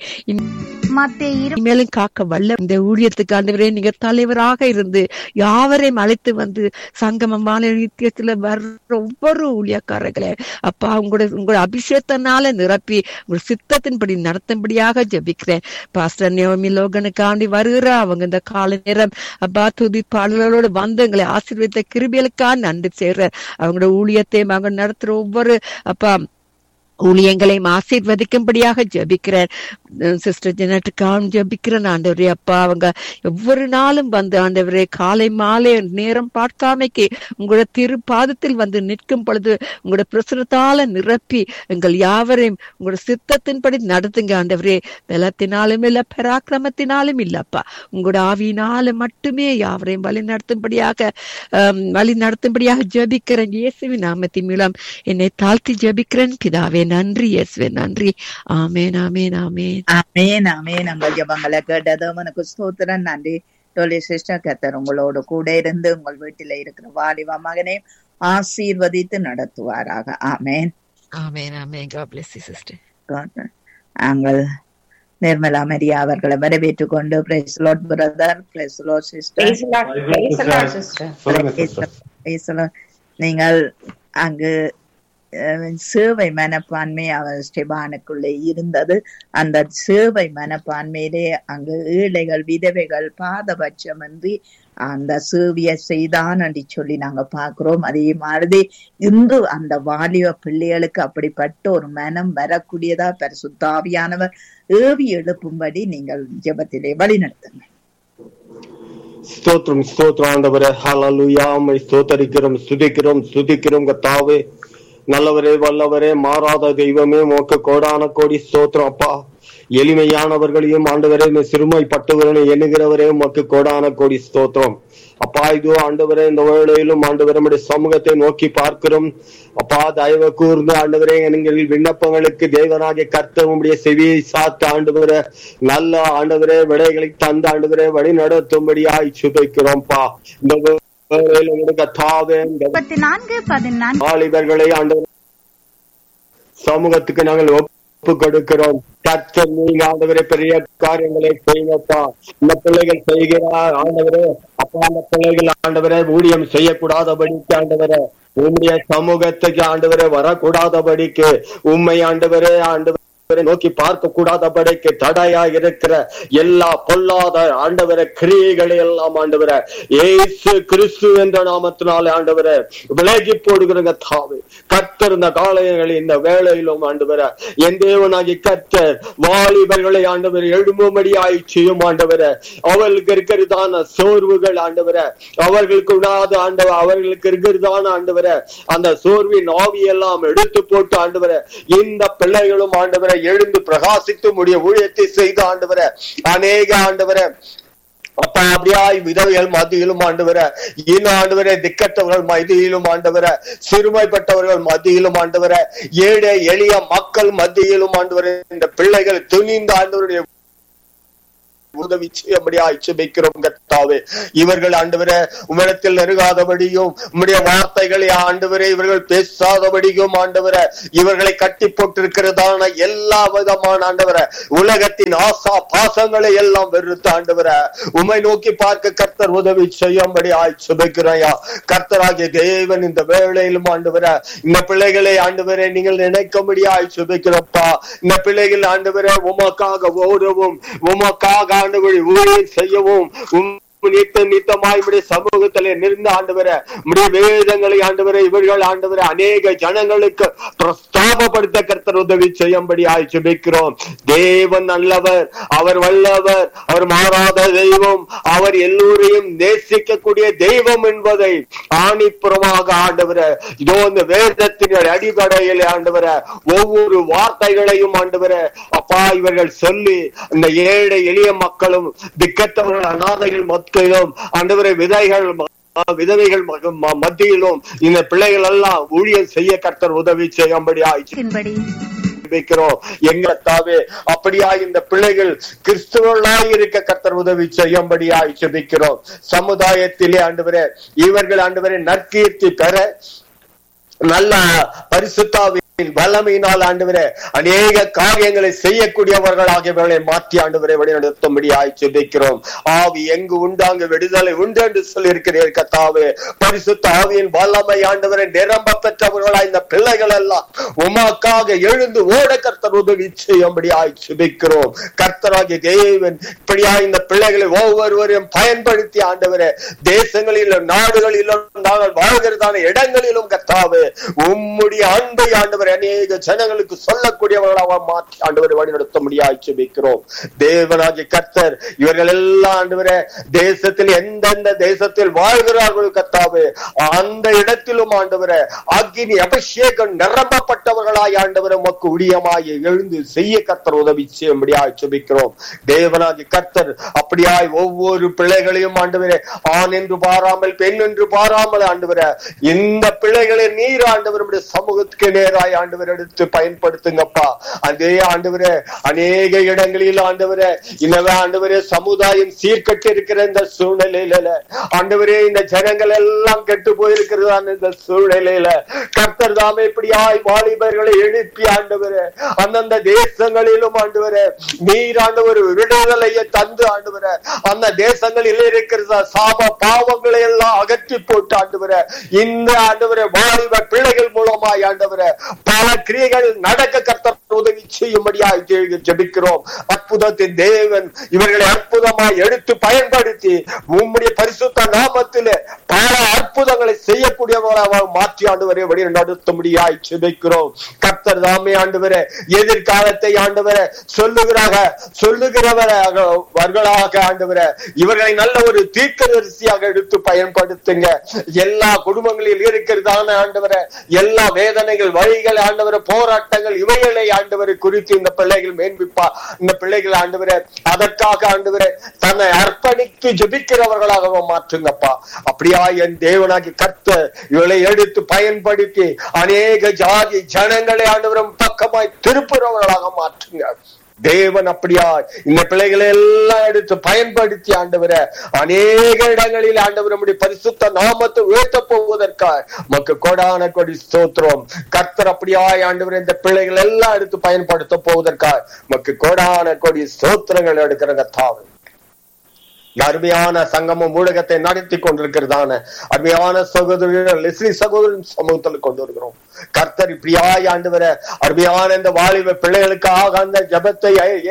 மத்தேயு இரு- மேலும் காக்க வல்ல இந்த ஊழியத்துக்கு ஆண்டவரே நீங்க தலைவராக இருந்து யாவரையும் அழைத்து வந்து சங்கமமான நித்தியத்துல வர்ற ஒவ்வொரு ஊழியக்காரர்களே அப்பா உங்களோட உங்களோட அபிஷேகத்தினால நிரப்பி உங்க சித்தத்தின்படி நடத்தும்படியாக ஜெபிக்கிறேன் பாஸ்டர் நியோமி லோகனுக்காண்டி வருகிற அவங்க இந்த கால நேரம் அப்பா துதி பாடல்களோடு வந்து எங்களை ஆசீர்வதித்த கிருபிகளுக்காக நன்றி செய்யற அவங்களோட ஊழியத்தை அவங்க நடத்துற ஒவ்வொரு அப்பா ஊழியங்களையும் ஆசீர்வதிக்கும்படியாக ஜெபிக்கிறேன் சிஸ்டர் ஜெனட்டுக்காகவும் ஜெபிக்கிறேன் ஆண்டவரே அப்பா அவங்க ஒவ்வொரு நாளும் வந்து ஆண்டவரே காலை மாலை நேரம் பார்க்காமைக்கு உங்களோட திரு பாதத்தில் வந்து நிற்கும் பொழுது உங்களோட பிரசுரத்தால நிரப்பி எங்கள் யாவரையும் உங்களோட சித்தத்தின்படி நடத்துங்க ஆண்டவரே பலத்தினாலும் இல்ல பராக்கிரமத்தினாலும் இல்லப்பா உங்களோட ஆவியினால மட்டுமே யாவரையும் வழி நடத்தும்படியாக ஆம், வழி நடத்தும்படியாக ஜெபிக்கிறேன் இயேசுவின் நாமத்தின் மூலம் என்னை தாழ்த்தி ஜெபிக்கிறேன் பிதாவே நன்றி இயேசுவே நன்றி ஆமேன் ஆமேன் ஆமேன் ஆமேன் ஆமேன் உங்கள் ஜபங்களை கேட்டதும் உனக்கு ஸ்தோத்திரம் நன்றி டோலி சிஸ்டர் கத்தர் உங்களோடு கூட இருந்து உங்கள் வீட்டில இருக்கிற வாலிப மகனை ஆசீர்வதித்து நடத்துவாராக ஆமேன் ஆமேன் ஆமேன் God bless you sister நாங்கள் நிர்மலா மரியா அவர்களை வரவேற்றுக் கொண்டு praise lord brother praise lord sister நீங்கள் அங்கு அஹ், சேவை மனப்பான்மை அவர் ஸ்டெபானுக்குள்ளே இருந்தது அந்த சேவை மனப்பான்மையிலே அங்கு ஏழைகள் விதவைகள் பாதபட்சமின்றி அந்த சேவியை செய்தான் என்று சொல்லி நாங்க பார்க்கிறோம் அதே மாதிரி இன்று அந்த வாலிப பிள்ளைகளுக்கு அப்படிப்பட்ட ஒரு மனம் வரக்கூடியதா பரிசுத்தாவியானவர் ஏவி எழுப்பும்படி நீங்கள் ஜெபத்திலே வழி நடத்துங்க ஸ்தோத்திரம் ஸ்தோத்திரம் ஆண்டவரே ஹalleluya உம்மை ஸ்தோத்தரிக்கிறோம் ஸ்துதிக்கிறோம் ஸ்துதிக்கிறோம் கர்த்தாவே நல்லவரே வல்லவரே மாறாத தெய்வமே உமக்கு கோடான கோடி ஸ்தோத்திரம் அப்பா எளிமையானவர்களையும் ஆண்டவரே இந்த சிறுமைப்பட்டவர்களை எண்ணுகிறவரே உமக்கு கோடான கோடி ஸ்தோத்திரம் அப்பா இதோ ஆண்டவரே இந்த வேளையிலும் ஆண்டவரே நம்முடைய சமூகத்தை நோக்கி பார்க்கிறோம் அப்பா தயவு கூர்ந்து ஆண்டவரே எங்கள் விண்ணப்பங்களுக்கு தேவனாகிய கர்த்தர் உம்முடைய செவியை சாத்து ஆண்டவரே நல்ல ஆண்டவரே விடைகளை தந்த ஆண்டவரே வழி நடத்தும்படியாய் சுதைக்கிறோம்ப்பா இந்த வேளையில் உங்களுக்கு கர்த்தாவே இந்த முப்பத்தி நான்கு பதினான்கு வாலிபர்களை ஆண்டவர் சமூகத்துக்கு நாங்கள் ஒப்பு ஒப்பு கொடுக்கிறோம் கர்த்தர் நீங்க ஆண்டவரே பெரிய காரியங்களை செய்யுங்கப்பா இந்த பிள்ளைகள் செய்கிறார் ஆண்டவரே அப்பா அந்த பிள்ளைகள் ஆண்டவரே ஊழியம் செய்யக்கூடாதபடிக்கு ஆண்டவரே உம்முடைய சமூகத்துக்கு ஆண்டவரே வரக்கூடாதபடிக்கு உண்மை ஆண்டவரே ஆண்டவரே நோக்கி பார்க்க கூடாதபடிக்கு தடையா இருக்கிற எல்லா பொல்லாத ஆண்டவர கிரியைகளை எல்லாம் ஆண்டவர ஏசு கிறிஸ்து என்ற நாமத்தினாலே ஆண்டவர விலகி போடுகிறங்க தாவு கர்த்தர் இந்த காலைகளில் இந்த வேளையிலும் ஆண்டவர என் தேவனாகி கர்த்தர் வாலிபர்களை ஆண்டவர் எழும்பும்படியாய் செய்யும் ஆண்டவர அவர்களுக்கு இருக்கிறதான சோர்வுகள் ஆண்டவர அவர்களுக்கு உண்டாத ஆண்டவர் அவர்களுக்கு இருக்கிறதான ஆண்டவர அந்த சோர்வின் ஆவியெல்லாம் எடுத்து போட்டு ஆண்டவர இந்த பிள்ளைகளும் ஆண்டவரை எழுந்து பிரகாசித்து முடிய ஊழியத்தை செய்து ஆண்டவர அநேக ஆண்டவர அப்ப அப்படியாய் விதவைகள் மத்தியிலும் ஆண்டவர இன்னும் ஆண்டவர திக்கற்றவர்கள் மத்தியிலும் ஆண்டவர சிறுமைப்பட்டவர்கள் மத்தியிலும் ஆண்டவர ஏழை எளிய மக்கள் மத்தியிலும் ஆண்டவர இந்த பிள்ளைகள் துணிந்த ஆண்டவருடைய உதவி செய்யும்படியாய் ஜெபிக்கிறோம் கர்த்தாவே இவர்கள் ஆண்டவர உம்மிடத்தில் நெருகாதபடியும் உம்முடைய வார்த்தைகளை ஆண்டவரே இவர்கள் பேசாதபடியும் ஆண்டவர இவர்களை கட்டி போட்டிருக்கிறதான எல்லா விதமான ஆண்டவர உலகத்தின் ஆசா பாசங்களை எல்லாம் வெறுத்து ஆண்டவர உம்மை நோக்கி பார்க்க கர்த்தர் உதவி செய்யும்படி ஆய் சுபிக்கிறையா கர்த்தராகிய தேவன் இந்த வேளையிலும் ஆண்டவர இந்த பிள்ளைகளை ஆண்டவரே நீங்கள் நினைக்கும்படியாய் சுபிக்கிறப்பா இந்த பிள்ளைகள் ஆண்டவரே உமக்காக ஓடவும் உமக்காக ஆண்டவரை ஊழியம் செய்யவும் உம் நித்த நித்தமாய் உடைய சமூகத்திலே நிறுந்த ஆண்டவர உடைய வேதங்களை ஆண்டவர இவர்கள் ஆண்டவர அநேக ஜனங்களுக்கு பிரஸ்தாபப்படுத்த கர்த்தர் உதவி செய்யும்படி ஆய்ச்சிபிக்கிறோம் தேவன் நல்லவர் அவர் வல்லவர் அவர் மாறாத தெய்வம் அவர் எல்லோரையும் நேசிக்கக்கூடிய தெய்வம் என்பதை ஆணிப்புறமாக ஆண்டவர இதோ இந்த வேதத்தின் அடிப்படையில் ஆண்டவர ஒவ்வொரு வார்த்தைகளையும் ஆண்டவர அப்பா இவர்கள் சொல்லி இந்த ஏழை எளிய மக்களும் திக்கத்தவர்கள் அநாதைகள் மத்தியிலும் ஆண்டவரை விதைகள் விதவைகள் மத்தியிலும் இந்த பிள்ளைகள் எல்லாம் ஊழியர் செய்ய கர்த்தர் உதவி செய்யும்படி ஆயிடுச்சு என்படி ஜெபிக்கிறோம் எங்கத்தாவே அப்படியா இந்த பிள்ளைகள் கிறிஸ்துவர்களாய் இருக்க கர்த்தர் உதவி செய்யும்படியாய் ஜெபிக்கிறோம் சமுதாயத்திலே ஆண்டவரே இவர்கள் ஆண்டவரே நற்கீர்த்தி பெற நல்ல பரிசுத்தாவின் வல்லமையினால் ஆண்டவரே அநேக காரியங்களை செய்யக்கூடியவர்களாக இவர்களை மாற்றி ஆண்டவரை வழிநடத்தும்படி ஆய்ச்சிக்கிறோம் ஆவி எங்கு உண்டு அங்கு விடுதலை உண்டு என்று சொல்லியிருக்கிறீர் கத்தாவே பரிசுத்த ஆவியின் வல்லமை ஆண்டவரை நிரம்ப பெற்றவர்களாய் இந்த பிள்ளைகள் எல்லாம் உமாக்காக எழுந்து ஓட கர்த்தர் உதவி செய்யும்படி ஆய்ச்சிக்கிறோம் கர்த்தராகிய தேவன் இப்படியா இந்த பிள்ளைகளை ஒவ்வொருவரையும் பயன்படுத்தி ஆண்டவரே தேசங்களிலும் நாடுகளிலும் நாங்கள் வாழ்கிறதான இடங்களிலும் கர்த்தாவே உம்முடைய அன்பை ஆண்டவர் அநேக ஜனங்களுக்கு சொல்லக்கூடியவர்களாக மாற்றி ஆண்டவர் வழிநடத்த முடியாது ஜெபிக்கிறோம் தேவனாகிய கர்த்தர் இவர்கள் எல்லாம் ஆண்டவரே தேசத்தில் எந்தெந்த தேசத்தில் வாழ்கிறார்கள் கர்த்தாவே அந்த இடத்திலும் ஆண்டவரே அக்னி அபிஷேகம் நிரம்பப்பட்டவர்களாய் ஆண்டவர் உமக்கு உரியமாய் எழுந்து செய்ய கர்த்தர் உதவி செய்யும்படியாய் ஜெபிக்கிறோம் தேவனாகிய கர்த்தர் அப்படியாய் ஒவ்வொரு பிள்ளைகளையும் ஆண்டவரே ஆண் என்று பாராமல் பெண் என்று பாராமல் ஆண்டவரே இந்த பிள்ளைகளை நீர் ஆண்டவருடைய சமூகத்துக்கு நேராய் ஆண்டவர் எடுத்து பயன்படுத்துங்கப்பா அதே ஆண்டவரே அநேக இடங்களில் ஆண்டவரே இன்னவே ஆண்டவரே சமுதாயம் சீர்கட்டு இருக்கிற இந்த சூழ்நிலையில ஆண்டவரே இந்த ஜனங்கள் எல்லாம் கெட்டு போயிருக்கிறதான இந்த சூழ்நிலையில கர்த்தர் தாமே இப்படியாய் வாலிபர்களை எழுப்பி ஆண்டவரே அந்தந்த தேசங்களிலும் ஆண்டவரே நீர் ஆண்டவர் விடுதலையை தந்து ஆண்டவரே அந்த தேசங்களில் இருக்கிற சாப பாவங்களை எல்லாம் அகற்றி போட்டு ஆண்டவரே இந்த ஆண்டவரே வாலிப பிள்ளைகள் மூலமாய் ஆண்டவரே பல கிரியைகள் நடக்க கர்த்தர் உதவி செய்யும்படியாய் ஜெபிக்கிறோம் அற்புதத்தின் தேவன் இவர்களை அற்புதமாய் எடுத்து பயன்படுத்தி உம்முடைய பரிசுத்த நாமத்திலே பல அற்புதங்களை செய்யக்கூடியவர்களாக மாற்றி ஆண்டவரை வழி நடத்தும்படியாய் ஜெபிக்கிறோம் கர்த்தர் தாமே ஆண்டவரே எதிர்காலத்தை ஆண்டவரை சொல்லுகிறாக சொல்லுகிறவர்களாக ஆண்டவரை இவர்களை நல்ல ஒரு தீர்க்கதரிசியாக எடுத்து பயன்படுத்துங்க எல்லா குடும்பங்களில் இருக்கிறதான ஆண்டவரை எல்லா வேதனைகள் வழிகள் ஆண்டவரை போராட்டங்கள் இவைகளை ஆண்டவரை குறித்து இந்த பிள்ளைகள் மேன்பிப்பா இந்த பிள்ளைகள் ஆண்டவரை அதற்காக ஆண்டவரை தன்னை அர்ப்பணித்து ஜபிக்கிறவர்களாக மாற்றுங்கப்பா அப்படியா என் தேவனாகி கர்த்த இவளை எடுத்து பயன்படுத்தி அநேக ஜாதி ஜனங்களை ஆண்டவரும் பக்கமாய் திருப்புறவர்களாக மாற்றுங்க தேவன் அப்படியா இந்த பிள்ளைகளை எல்லாம் எடுத்து பயன்படுத்தி ஆண்டவரை அநேக இடங்களில் ஆண்டவர் நம்முடைய பரிசுத்த நாமத்தை உயர்த்த போவதற்காக மக்கு கொடான கொடி ஸ்தோத்திரம் கர்த்தர் அப்படியாய் ஆண்டவர் இந்த பிள்ளைகள் எல்லாம் எடுத்து பயன்படுத்த போவதற்காக மக்கு கொடான கொடி ஸ்தோத்திரங்கள் எடுக்கிற தாவு இந்த அருமையான சங்கமம் ஊடகத்தை நடத்தி கொண்டிருக்கிறதான அருமையான சகோதரர் லெஸ்லி சகோதரன் சமூகத்தில் கொண்டு வருகிறோம் கர்த்தர் இப்படியாய் ஆண்டவர அருமையான இந்த வாலிப பிள்ளைகளுக்காக அந்த ஜபத்தை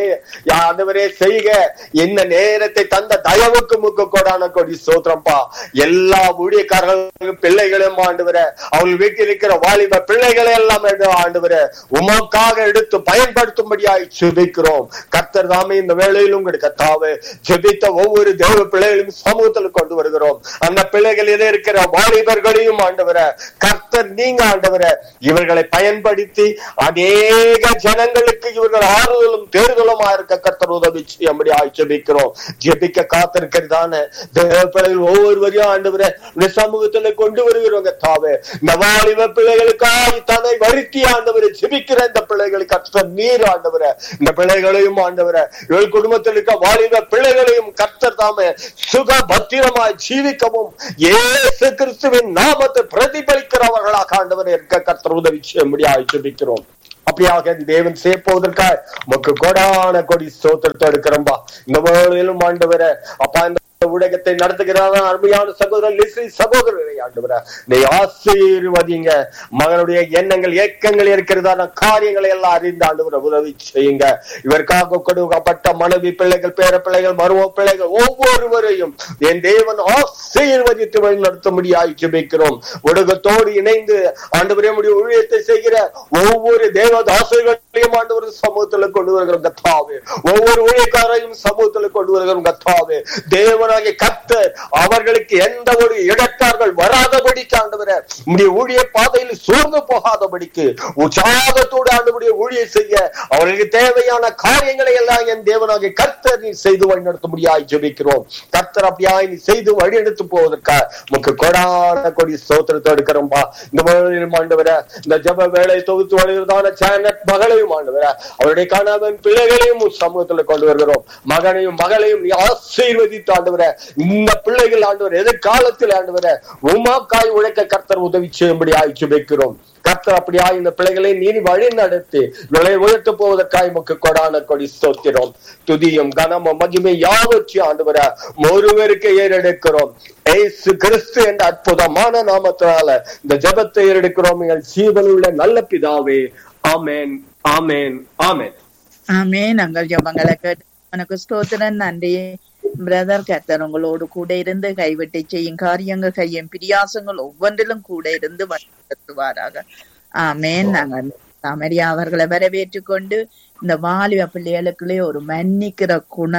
ஆண்டவரே செய்க என்ன நேரத்தை தந்த தயவுக்கு முக்க கோடான கொடி சோத்திரம்பா எல்லா ஊழியக்காரர்களும் பிள்ளைகளும் ஆண்டவர அவள் வீட்டில் இருக்கிற வாலிப பிள்ளைகளை எல்லாம் ஆண்டவர உமக்காக எடுத்து பயன்படுத்தும்படியாய் சுபிக்கிறோம் கர்த்தர் தாமே இந்த வேளையிலும் உங்களுக்கு கத்தாவு ஜெபித்த ஒவ்வொரு தேவ பிள்ளைகளையும் சமூகத்தில் கொண்டு வருகிறோம் அந்த பிள்ளைகளிலே இருக்கிற வாலிபர்களையும் ஆண்டவர கர்த்தர் நீங்க ஆண்டவர இவர்களை பயன்படுத்தி அநேக ஜனங்களுக்கு இவர்கள் ஆறுதலும் தேர்தலுமா இருக்க கர்த்தர் உதவி செய்யும்படி ஜெபிக்கிறோம் ஜெபிக்க காத்திருக்கிறதான தேவ பிள்ளைகள் ஒவ்வொருவரையும் ஆண்டவர இந்த சமூகத்துல கொண்டு வருகிறோங்க தாவே இந்த வாலிப பிள்ளைகளுக்காக தன்னை வருத்தி ஆண்டவரை ஜெபிக்கிற இந்த பிள்ளைகளுக்கு கர்த்தர் நீர் ஆண்டவர இந்த பிள்ளைகளையும் ஆண்டவர இவள் குடும்பத்தில் இருக்க வாலிப பிள்ளைகளையும் கர்த்தர் தாமே சுக பத்திரமாய் ஜீவிக்கவும் ஏசு கிறிஸ்துவின் நாமத்தை பிரதிபலிக்கிறவர்களாக ஆண்டவர் இருக்க கர்த்தர் உதவி செய்ய முடியாது ஜெபிக்கிறோம் அப்படியாக தேவன் சேர்ப்பதற்காக உமக்கு கொடான கொடி சோத்திரத்தை எடுக்கிறோம்பா இந்த வேளையிலும் ஆண்டவர அப்பா இந்த ஊடகத்தை நடத்துகிறாரா அருமையான சகோதரர் லிஸ்ரி சகோதரரை ஆண்டவர நீ ஆசீர்வதிங்க மகனுடைய எண்ணங்கள் ஏக்கங்கள் இருக்கிறதான காரியங்களை எல்லாம் அறிந்து ஆண்டவர உதவி செய்யுங்க இவருக்காக கொடுக்கப்பட்ட மனைவி பிள்ளைகள் பேர பிள்ளைகள் மருவ பிள்ளைகள் ஒவ்வொருவரையும் என் தேவன் ஆசீர்வதித்து வழி நடத்த முடியாது ஜெபிக்கிறோம் உலகத்தோடு இணைந்து ஆண்டவரே முடிய ஊழியத்தை செய்கிற ஒவ்வொரு தேவதாசர்களையும் ஆண்டவர் சமூகத்துல கொண்டு வருகிறோம் கத்தாவே ஒவ்வொரு ஊழியக்காரையும் சமூகத்துல கொண்டு வருகிறோம் கத்தாவே தேவனாகிய கத்தர் அவர்களுக்கு எந்த ஒரு இடத்தார்கள் வராதபடிக்கு ஆண்டவர உடைய ஊழிய பாதையில் சோர்ந்து போகாதபடிக்கு உற்சாகத்தோடு ஆண்டவருடைய ஊழிய செய்ய அவர்களுக்கு தேவையான காரியங்களை எல்லாம் என் தேவனாகிய கர்த்தர் நீ செய்து வழிநடத்த முடியாது ஜெபிக்கிறோம் கர்த்தர் அப்படியாய் நீ செய்து வழிநடத்து போவதற்காக உமக்கு கொடான கொடி சோத்திரத்தை எடுக்கிறோம்பா இந்த வேளையிலும் ஆண்டவர இந்த ஜப வேலை தொகுத்து வழிகிறதான சேனட் மகளையும் ஆண்டவர அவருடைய கணவன் பிள்ளைகளையும் உன் சமூகத்துல கொண்டு வருகிறோம் மகனையும் மகளையும் நீ ஆசீர்வதித்து ஆண்டவர இந்த பிள்ளைகள் ஆண்டவர் எதிர்காலத்தில் ஆண்டவர உமாக்காய் உழைக்க கர்த்தர் உதவி செய்யும்படி ஆய்ச்சி வைக்கிறோம் கர்த்தர் அப்படியா இந்த பிள்ளைகளை நீ வழி நடத்தி விலை உயர்த்த போவதற்காய் முக்கு கொடான கொடி ஸ்தோத்திரம் துதியும் கனமும் மகிமை யாவற்றி ஆண்டவர ஒருவருக்கு ஏறெடுக்கிறோம் ஏசு கிறிஸ்து என்ற அற்புதமான நாமத்தினால இந்த ஜபத்தை ஏறெடுக்கிறோம் எங்கள் ஜீவனுள்ள நல்ல பிதாவே ஆமேன் ஆமேன் ஆமேன் ஆமே நாங்கள் ஜபங்களை கேட்டு உனக்கு ஸ்தோத்திரன் நன்றி பிரதர் கத்தர் உங்களோடு கூட இருந்து கைவிட்டு செய்யும் காரியங்கள் கையும் பிரியாசங்கள் ஒவ்வொன்றிலும் கூட இருந்து வழிநடத்துவாராக ஆமேன் நாங்கள் அமெரியா அவர்களை வரவேற்றுக் கொண்டு இந்த வாலிப பிள்ளைகளுக்குள்ளே ஒரு மன்னிக்கிற குண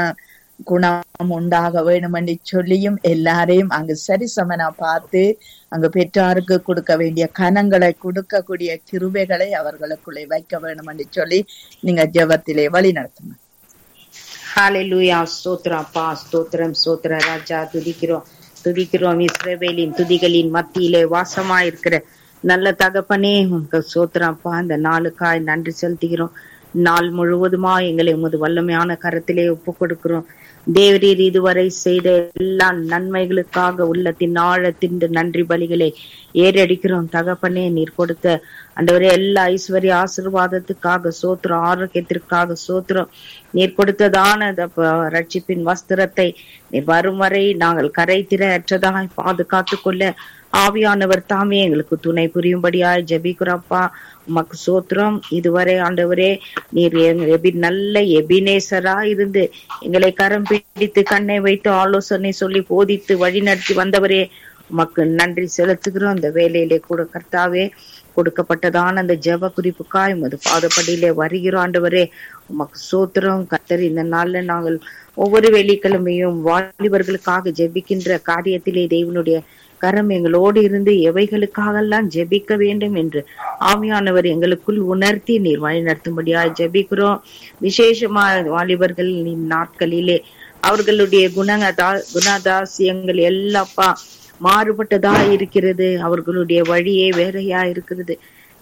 குணம் உண்டாக வேணும் என்று சொல்லியும் எல்லாரையும் அங்கு சரிசமனா பார்த்து அங்கு பெற்றாருக்கு கொடுக்க வேண்டிய கனங்களை கொடுக்கக்கூடிய கிருபைகளை அவர்களுக்குள்ளே வைக்க வேணும் என்று சொல்லி நீங்க ஜெபத்திலே வழி நடத்துங்க ஹalleluya ஸ்தோத்திரம் அப்பா ஸ்தோத்திரம் ஸ்தோத்திர ராஜா துதிக்கிறோம் துதிக்கிறோம் இஸ்ரவேலின் துதிகளின் மத்தியிலே வாசமா இருக்கிற நல்ல தகப்பனே உங்க ஸ்தோத்திரம் அப்பா இந்த நாளுக்காய் நன்றி செலுத்துகிறோம் நாள் முழுவதுமா எங்களை உமது வல்லமையான கரத்திலே ஒப்பு கொடுக்கிறோம் தேவரீர் இதுவரை செய்த எல்லா நன்மைகளுக்காக உள்ளத்தின் ஆழத்தின் நன்றி பலிகளை ஏறடிக்கிறோம் தகப்பனே நீர் கொடுத்த அண்டவரே எல்லா ஐஸ்வர்ய ஆசிர்வாதத்துக்காக சோத்திரம் ஆரோக்கியத்திற்காக சோத்திரம் நீர் கொடுத்ததான ரட்சிப்பின் வஸ்திரத்தை நீர் வரும் வரை நாங்கள் கரை திரையற்றதாய் பாதுகாத்து கொள்ள ஆவியானவர் தாமே எங்களுக்கு துணை புரியும்படியாய் ஜபிக்கிறப்பா உமக்கு சோத்திரம் இதுவரை ஆண்டவரே நீர் எபி நல்ல எபினேசரா இருந்து எங்களை கரம் பிடித்து கண்ணை வைத்து ஆலோசனை சொல்லி போதித்து வழி நடத்தி வந்தவரே உமக்கு நன்றி செலுத்துகிறோம் இந்த வேலையிலே கூட கர்த்தாவே கொடுக்கப்பட்டதான அந்த ஜெப குறிப்புக்காய் உமது பாதப்படியிலே வருகிறோம் ஆண்டவரே உமக்கு சோத்திரம் கத்தர் இந்த நாள்ல நாங்கள் ஒவ்வொரு வெள்ளிக்கிழமையும் வாலிபர்களுக்காக ஜெபிக்கின்ற காரியத்திலே தேவனுடைய கரம் எங்களோடு இருந்து எவைகளுக்காகலாம் ஜெபிக்க வேண்டும் என்று ஆமியானவர் எங்களுக்குள் உணர்த்தி நீர் வழி நடத்தும்படியாய் ஜெபிக்கிறோம் விசேஷமா வாலிபர்களின் நாட்களிலே அவர்களுடைய குணங்கதா குணதாசியங்கள் எல்லாப்பா மாறுபட்டதா இருக்கிறது அவர்களுடைய வழியே வேறையா இருக்கிறது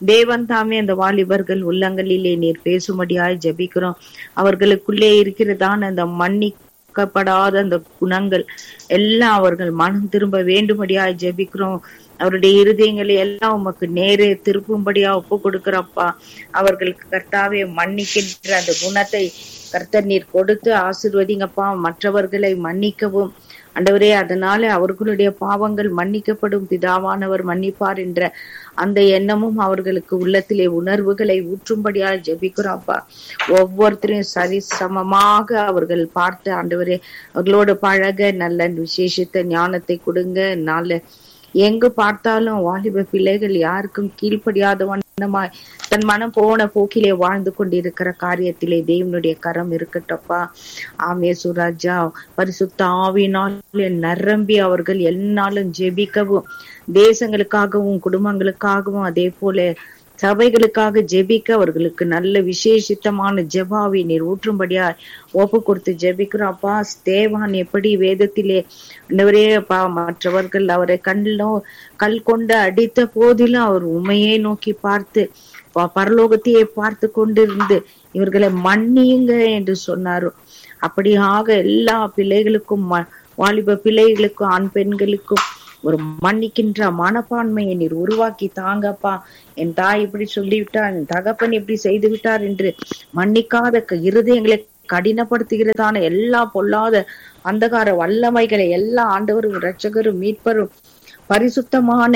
தேவன் தாமே அந்த வாலிபர்கள் உள்ளங்களிலே நீர் பேசும்படியாய் ஜெபிக்கிறோம் அவர்களுக்குள்ளே இருக்கிறதான அந்த மன்னிக்கப்படாத அந்த குணங்கள் எல்லாம் அவர்கள் மனம் திரும்ப வேண்டும்படியாய் ஜெபிக்கிறோம் அவருடைய இருதயங்களை எல்லாம் உமக்கு நேரே திருப்பும்படியா ஒப்பு கொடுக்கிறப்பா அவர்களுக்கு கர்த்தாவே மன்னிக்கின்ற அந்த குணத்தை கர்த்தர் நீர் கொடுத்து ஆசிர்வதிங்கப்பா மற்றவர்களை மன்னிக்கவும் ஆண்டவரே அதனால அவர்களுடைய பாவங்கள் மன்னிக்கப்படும் பிதாவானவர் மன்னிப்பார் என்ற அந்த எண்ணமும் அவர்களுக்கு உள்ளத்திலே உணர்வுகளை ஊற்றும்படியா ஜெபிக்கிறோம்ப்பா ஒவ்வொருத்தரையும் சரி சமமாக அவர்கள் பார்த்து ஆண்டவரே அவர்களோட பழக நல்ல விசேஷித்த ஞானத்தை கொடுங்க நல்ல எங்கு பார்த்தாலும் வாலிப பிள்ளைகள் யாருக்கும் கீழ்ப்படியாத வண்ணமாய் தன் மனம் போன போக்கிலே வாழ்ந்து கொண்டிருக்கிற காரியத்திலே தேவனுடைய கரம் இருக்கட்டப்பா ஆமே சுராஜா பரிசுத்த ஆவினால் நிரம்பி அவர்கள் என்னாலும் ஜெபிக்கவும் தேசங்களுக்காகவும் குடும்பங்களுக்காகவும் அதே போல சபைகளுக்காக ஜெபிக்க அவர்களுக்கு நல்ல விசேஷித்தமான ஜெபாவை நீர் ஊற்றும்படியா ஒப்பு கொடுத்து ஜெபிக்கிறோம்ப்பா தேவான் எப்படி வேதத்திலே ஆண்டவரே பா மற்றவர்கள் அவரை கண்ணிலோ கல் கொண்டு அடித்த போதிலும் அவர் உண்மையை நோக்கி பார்த்து ப- பரலோகத்தையே பார்த்து கொண்டிருந்து இவர்களை மன்னியுங்க என்று சொன்னாரோ அப்படியாக எல்லா பிள்ளைகளுக்கும் ம- வாலிப பிள்ளைகளுக்கும் ஆண் பெண்களுக்கும் ஒரு மன்னிக்கின்ற மனப்பான்மையை நீர் உருவாக்கி தாங்கப்பா என் தாய் இப்படி சொல்லிவிட்டார் என் தகப்பன் இப்படி செய்து விட்டார் என்று மன்னிக்காத க- இருதயங்களை கடினப்படுத்துகிறதான எல்லா பொல்லாத அந்தகார வல்லமைகளை எல்லா ஆண்டவரும் இரட்சகரும் மீட்பரும் பரிசுத்தமான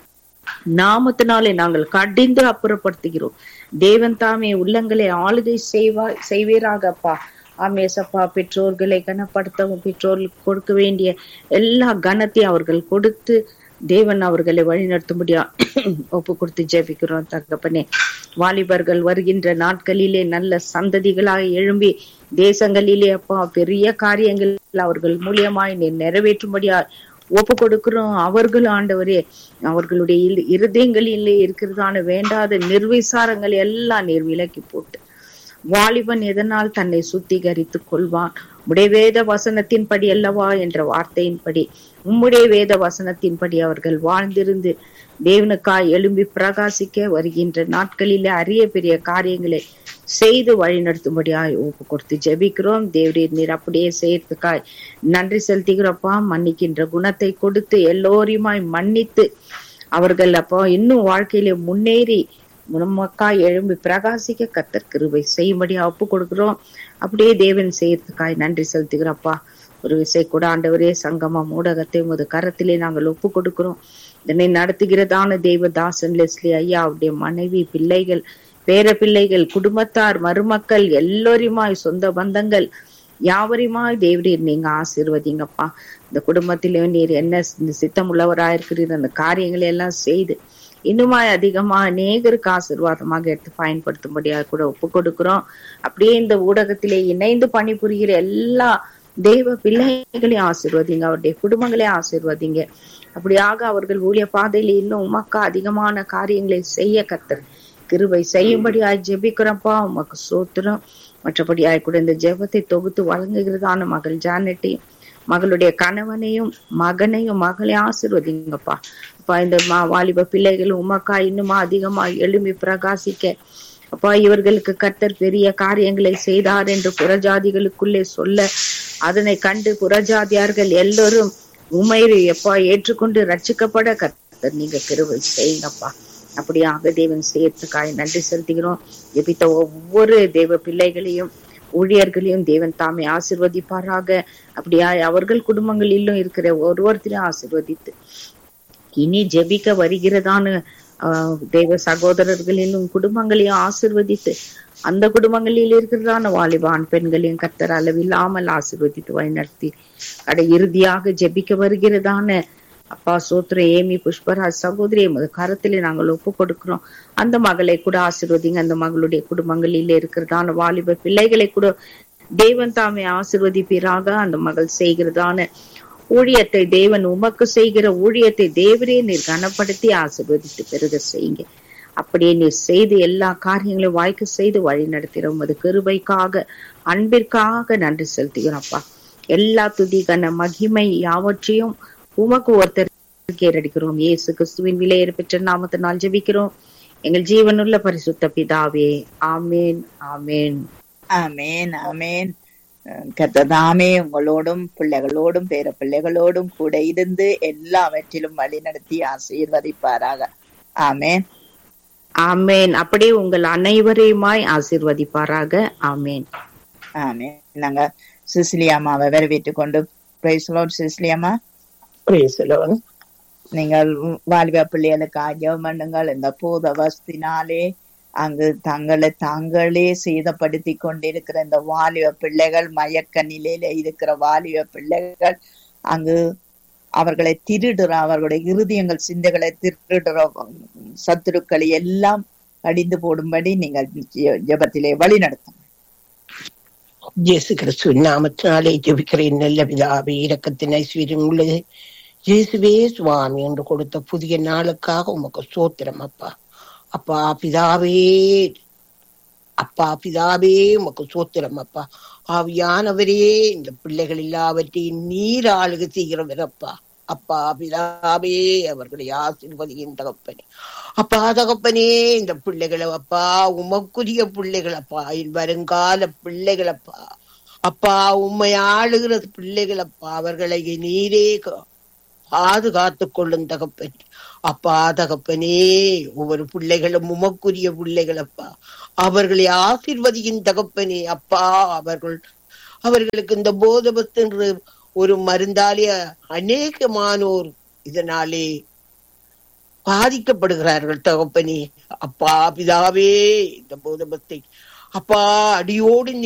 நாமத்தினாலே நாங்கள் கடிந்து அப்புறப்படுத்துகிறோம் தேவன் தாமே உள்ளங்களை ஆளுகை செய்வா செய்வீராகப்பா ஆமேசப்பா பெற்றோர்களை கனப்படுத்தவும் பெற்றோர்களுக்கு கொடுக்க வேண்டிய எல்லா கனத்தையும் அவர்கள் கொடுத்து தேவன் அவர்களை வழிநடத்தும்படியா ஒப்பு கொடுத்து ஜெபிக்கிறோம் தகப்பனே வாலிபர்கள் வருகின்ற நாட்களிலே நல்ல சந்ததிகளாக எழும்பி தேசங்களிலே அப்பா பெரிய காரியங்கள் அவர்கள் மூலியமாய் நீர் நிறைவேற்றும்படியா ஒப்பு கொடுக்கிறோம் அவர்கள் ஆண்டவரே அவர்களுடைய இல்- இருதயங்களிலே இருக்கிறதான வேண்டாத நிர்விசாரங்களை எல்லாம் நீர் விலக்கி போட்டு வாலிபன் எதனால் தன்னை சுத்திகரித்துக் கொள்வான் உடைய வேத வசனத்தின்படி அல்லவா என்ற வார்த்தையின்படி உம்முடைய வேத வசனத்தின்படி அவர்கள் வாழ்ந்திருந்து தேவனுக்காய் எழும்பி பிரகாசிக்க வருகின்ற நாட்களிலே அரிய பெரிய காரியங்களை செய்து வழிநடத்தும்படியாய் ஒப்பு கொடுத்து ஜெபிக்கிறோம் தேவரீர் நீர் அப்படியே செய்யறதுக்காய் நன்றி செலுத்துகிறப்பா மன்னிக்கின்ற குணத்தை கொடுத்து எல்லோரையுமாய் மன்னித்து அவர்கள் அப்போ இன்னும் வாழ்க்கையில முன்னேறி நமக்காய் எழும்பி பிரகாசிக்க கத்தர் கிருபை செய்யும்படியா ஒப்பு கொடுக்கிறோம் அப்படியே தேவன் செய்யறதுக்காய் நன்றி செலுத்துகிறப்பா ஒரு விசை கூட ஆண்டவரே சங்கமம் ஊடகத்தை உமது கரத்திலே நாங்கள் ஒப்பு கொடுக்கிறோம் இதனை நடத்துகிறதான தெய்வ தாசன் லெஸ்லி ஐயா அவருடைய மனைவி பிள்ளைகள் பேர பிள்ளைகள் குடும்பத்தார் மருமக்கள் எல்லோரையுமாய் சொந்த பந்தங்கள் யாவரையுமாய் தேவரீர் நீங்க ஆசீர்வதிங்கப்பா இந்த குடும்பத்திலே நீர் என்ன சித்தம் உள்ளவராயிருக்கிறீர் அந்த காரியங்களை எல்லாம் செய்து இன்னுமாய் அதிகமா அநேகருக்கு ஆசீர்வாதமாக எடுத்து பயன்படுத்தும்படியாக கூட ஒப்பு கொடுக்கிறோம் அப்படியே இந்த ஊடகத்திலே இணைந்து பணிபுரிகிற எல்லா தெய்வ பிள்ளைகளையும் ஆசீர்வதிங்க அவருடைய குடும்பங்களை ஆசீர்வதிங்க அப்படியாக அவர்கள் ஊழிய பாதையில இன்னும் உமக்கா அதிகமான காரியங்களை செய்ய கத்தர் கிருபை செய்யும்படியாய் ஜெபிக்கிறப்பா உமக்கு சோத்திரம் மற்றபடியாய் கூட இந்த ஜெபத்தை தொகுத்து வழங்குகிறதான மகள் ஜானட்டையும் மகளுடைய கணவனையும் மகனையும் மகளையும் ஆசீர்வதிங்கப்பா அப்பா இந்த மா- வாலிப பிள்ளைகள் உமக்கா இன்னுமா அதிகமா எழும்பி பிரகாசிக்க அப்பா இவர்களுக்கு கர்த்தர் பெரிய காரியங்களை செய்தார் என்று புறஜாதிகளுக்குள்ளே சொல்ல அதனை கண்டு புறஜாதியார்கள் எல்லோரும் உமை எப்பா ஏற்றுக்கொண்டு ரட்சிக்கப்பட கர்த்தர் நீங்க கிருபை செய்யுங்கப்பா அப்படியாக தேவன் செய்யறதுக்காக நன்றி செலுத்துகிறோம் ஜெபித்த ஒவ்வொரு தேவ பிள்ளைகளையும் ஊழியர்களையும் தேவன் தாமே ஆசிர்வதிப்பாராக அப்படியா அவர்கள் குடும்பங்களிலும் இருக்கிற ஒருவர்த்தையும் ஆசிர்வதித்து இனி ஜெபிக்க வருகிறதான ஆஹ், தேவ சகோதரர்களிலும் குடும்பங்களையும் ஆசிர்வதித்து அந்த குடும்பங்களில் இருக்கிறதான வாலிபான் பெண்களையும் கத்தர் அளவில்லாமல் ஆசிர்வதித்து வழிநடத்தி கடை இறுதியாக ஜெபிக்க வருகிறதான அப்பா சோத்ர ஏமி புஷ்பராஜ் சகோதரி எமது கரத்திலே நாங்கள் ஒப்பு கொடுக்கிறோம் அந்த மகளை கூட ஆசிர்வதிங்க அந்த மகளுடைய குடும்பங்களில் இருக்கிறதான வாலிப பிள்ளைகளை கூட தேவன் தாமே ஆசிர்வதிப்பீராக அந்த மகள் செய்கிறதான ஊழியத்தை தேவன் உமக்கு செய்கிற ஊழியத்தை தேவரே நீர் கனப்படுத்தி ஆசிர்வதித்து பெருக செய்யுங்க அப்படியே நீர் செய்து எல்லா காரியங்களையும் வாய்க்க செய்து வழி நடத்துகிற உமது கிருபைக்காக அன்பிற்காக நன்றி செலுத்துகிறோம்ப்பா எல்லா துதி கன மகிமை யாவற்றையும் உமக்கு ஒருத்தர் கேரடிக்கிறோம் இயேசு கிறிஸ்துவின் விலையேற பெற்ற நாமத்தினால் ஜெபிக்கிறோம் எங்கள் ஜீவனுள்ள பரிசுத்த பிதாவே ஆமேன் ஆமேன் ஆமேன் ஆமேன் கத்ததாமே உங்களோடும் பிள்ளைகளோடும் பேர பிள்ளைகளோடும் கூட இருந்து எல்லாவற்றிலும் வழிநடத்தி ஆசீர்வதிப்பாராக ஆமேன் ஆமேன் அப்படியே உங்கள் அனைவரையுமாய் ஆசீர்வதிப்பாராக ஆமேன் ஆமேன் நாங்க சிசிலியாமாவை வரவேற்றுக் கொண்டு பிரைஸ்லோட் சிசிலியாமா நீங்கள் வாலிப பிள்ளைகளுக்கு ஜெபம் பண்ணுங்கள் இந்த பூதவஸ்தினாலே அங்கு தங்களை தாங்களே சேதப்படுத்தி கொண்டிருக்கிற இந்த வாலிப பிள்ளைகள் மயக்க நிலையில இருக்கிற வாலிப பிள்ளைகள் அங்கு அவர்களை திருடுற அவர்களுடைய இருதயங்கள் சிந்தைகளை திருடுற சத்துருக்களை எல்லாம் அடிந்து போடும்படி நீங்கள் ஜெபத்திலே வழி நடத்தும் இயேசு கிறிஸ்து நாமத்தினாலே ஜெபிக்கிறேன் நல்ல பிதாவே இரக்கத்தின் ஐஸ்வர்யம் உள்ளது இயேசுவே சுவாமி என்று கொடுத்த புதிய நாளுக்காக உமக்கு சோத்திரம் அப்பா அப்பா பிதாவே அப்பா பிதாவே உமக்கு சோத்திரம் அப்பா ஆவியானவரே இந்த பிள்ளைகள் எல்லாவற்றையும் நீர் ஆளுகை செய்கிறவர் அப்பா அப்பா பிதாவே அவர்களை ஆசிர்வதியின் தகப்பனே அப்பா தகப்பனே இந்த பிள்ளைகளை அப்பா உமக்குரிய பிள்ளைகள் அப்பா வருங்கால பிள்ளைகள் அப்பா அப்பா உண்மை ஆளுகிற பிள்ளைகள் அப்பா அவர்களை நீரே பாதுகாத்து கொள்ளும் தகப்பன் அப்பா தகப்பனே ஒவ்வொரு பிள்ளைகளும் உமக்குரிய பிள்ளைகள் அப்பா அவர்களை ஆசிர்வதியின் தகப்பனே அப்பா அவர்கள் அவர்களுக்கு இந்த போதபத்து ஒரு மருந்தாலே அநேகமானோர் இதனாலே பாதிக்கப்படுகிறார்கள் தகப்பனே அப்பா பிதாவே இந்த போதபத்தை அப்பா அடியோடு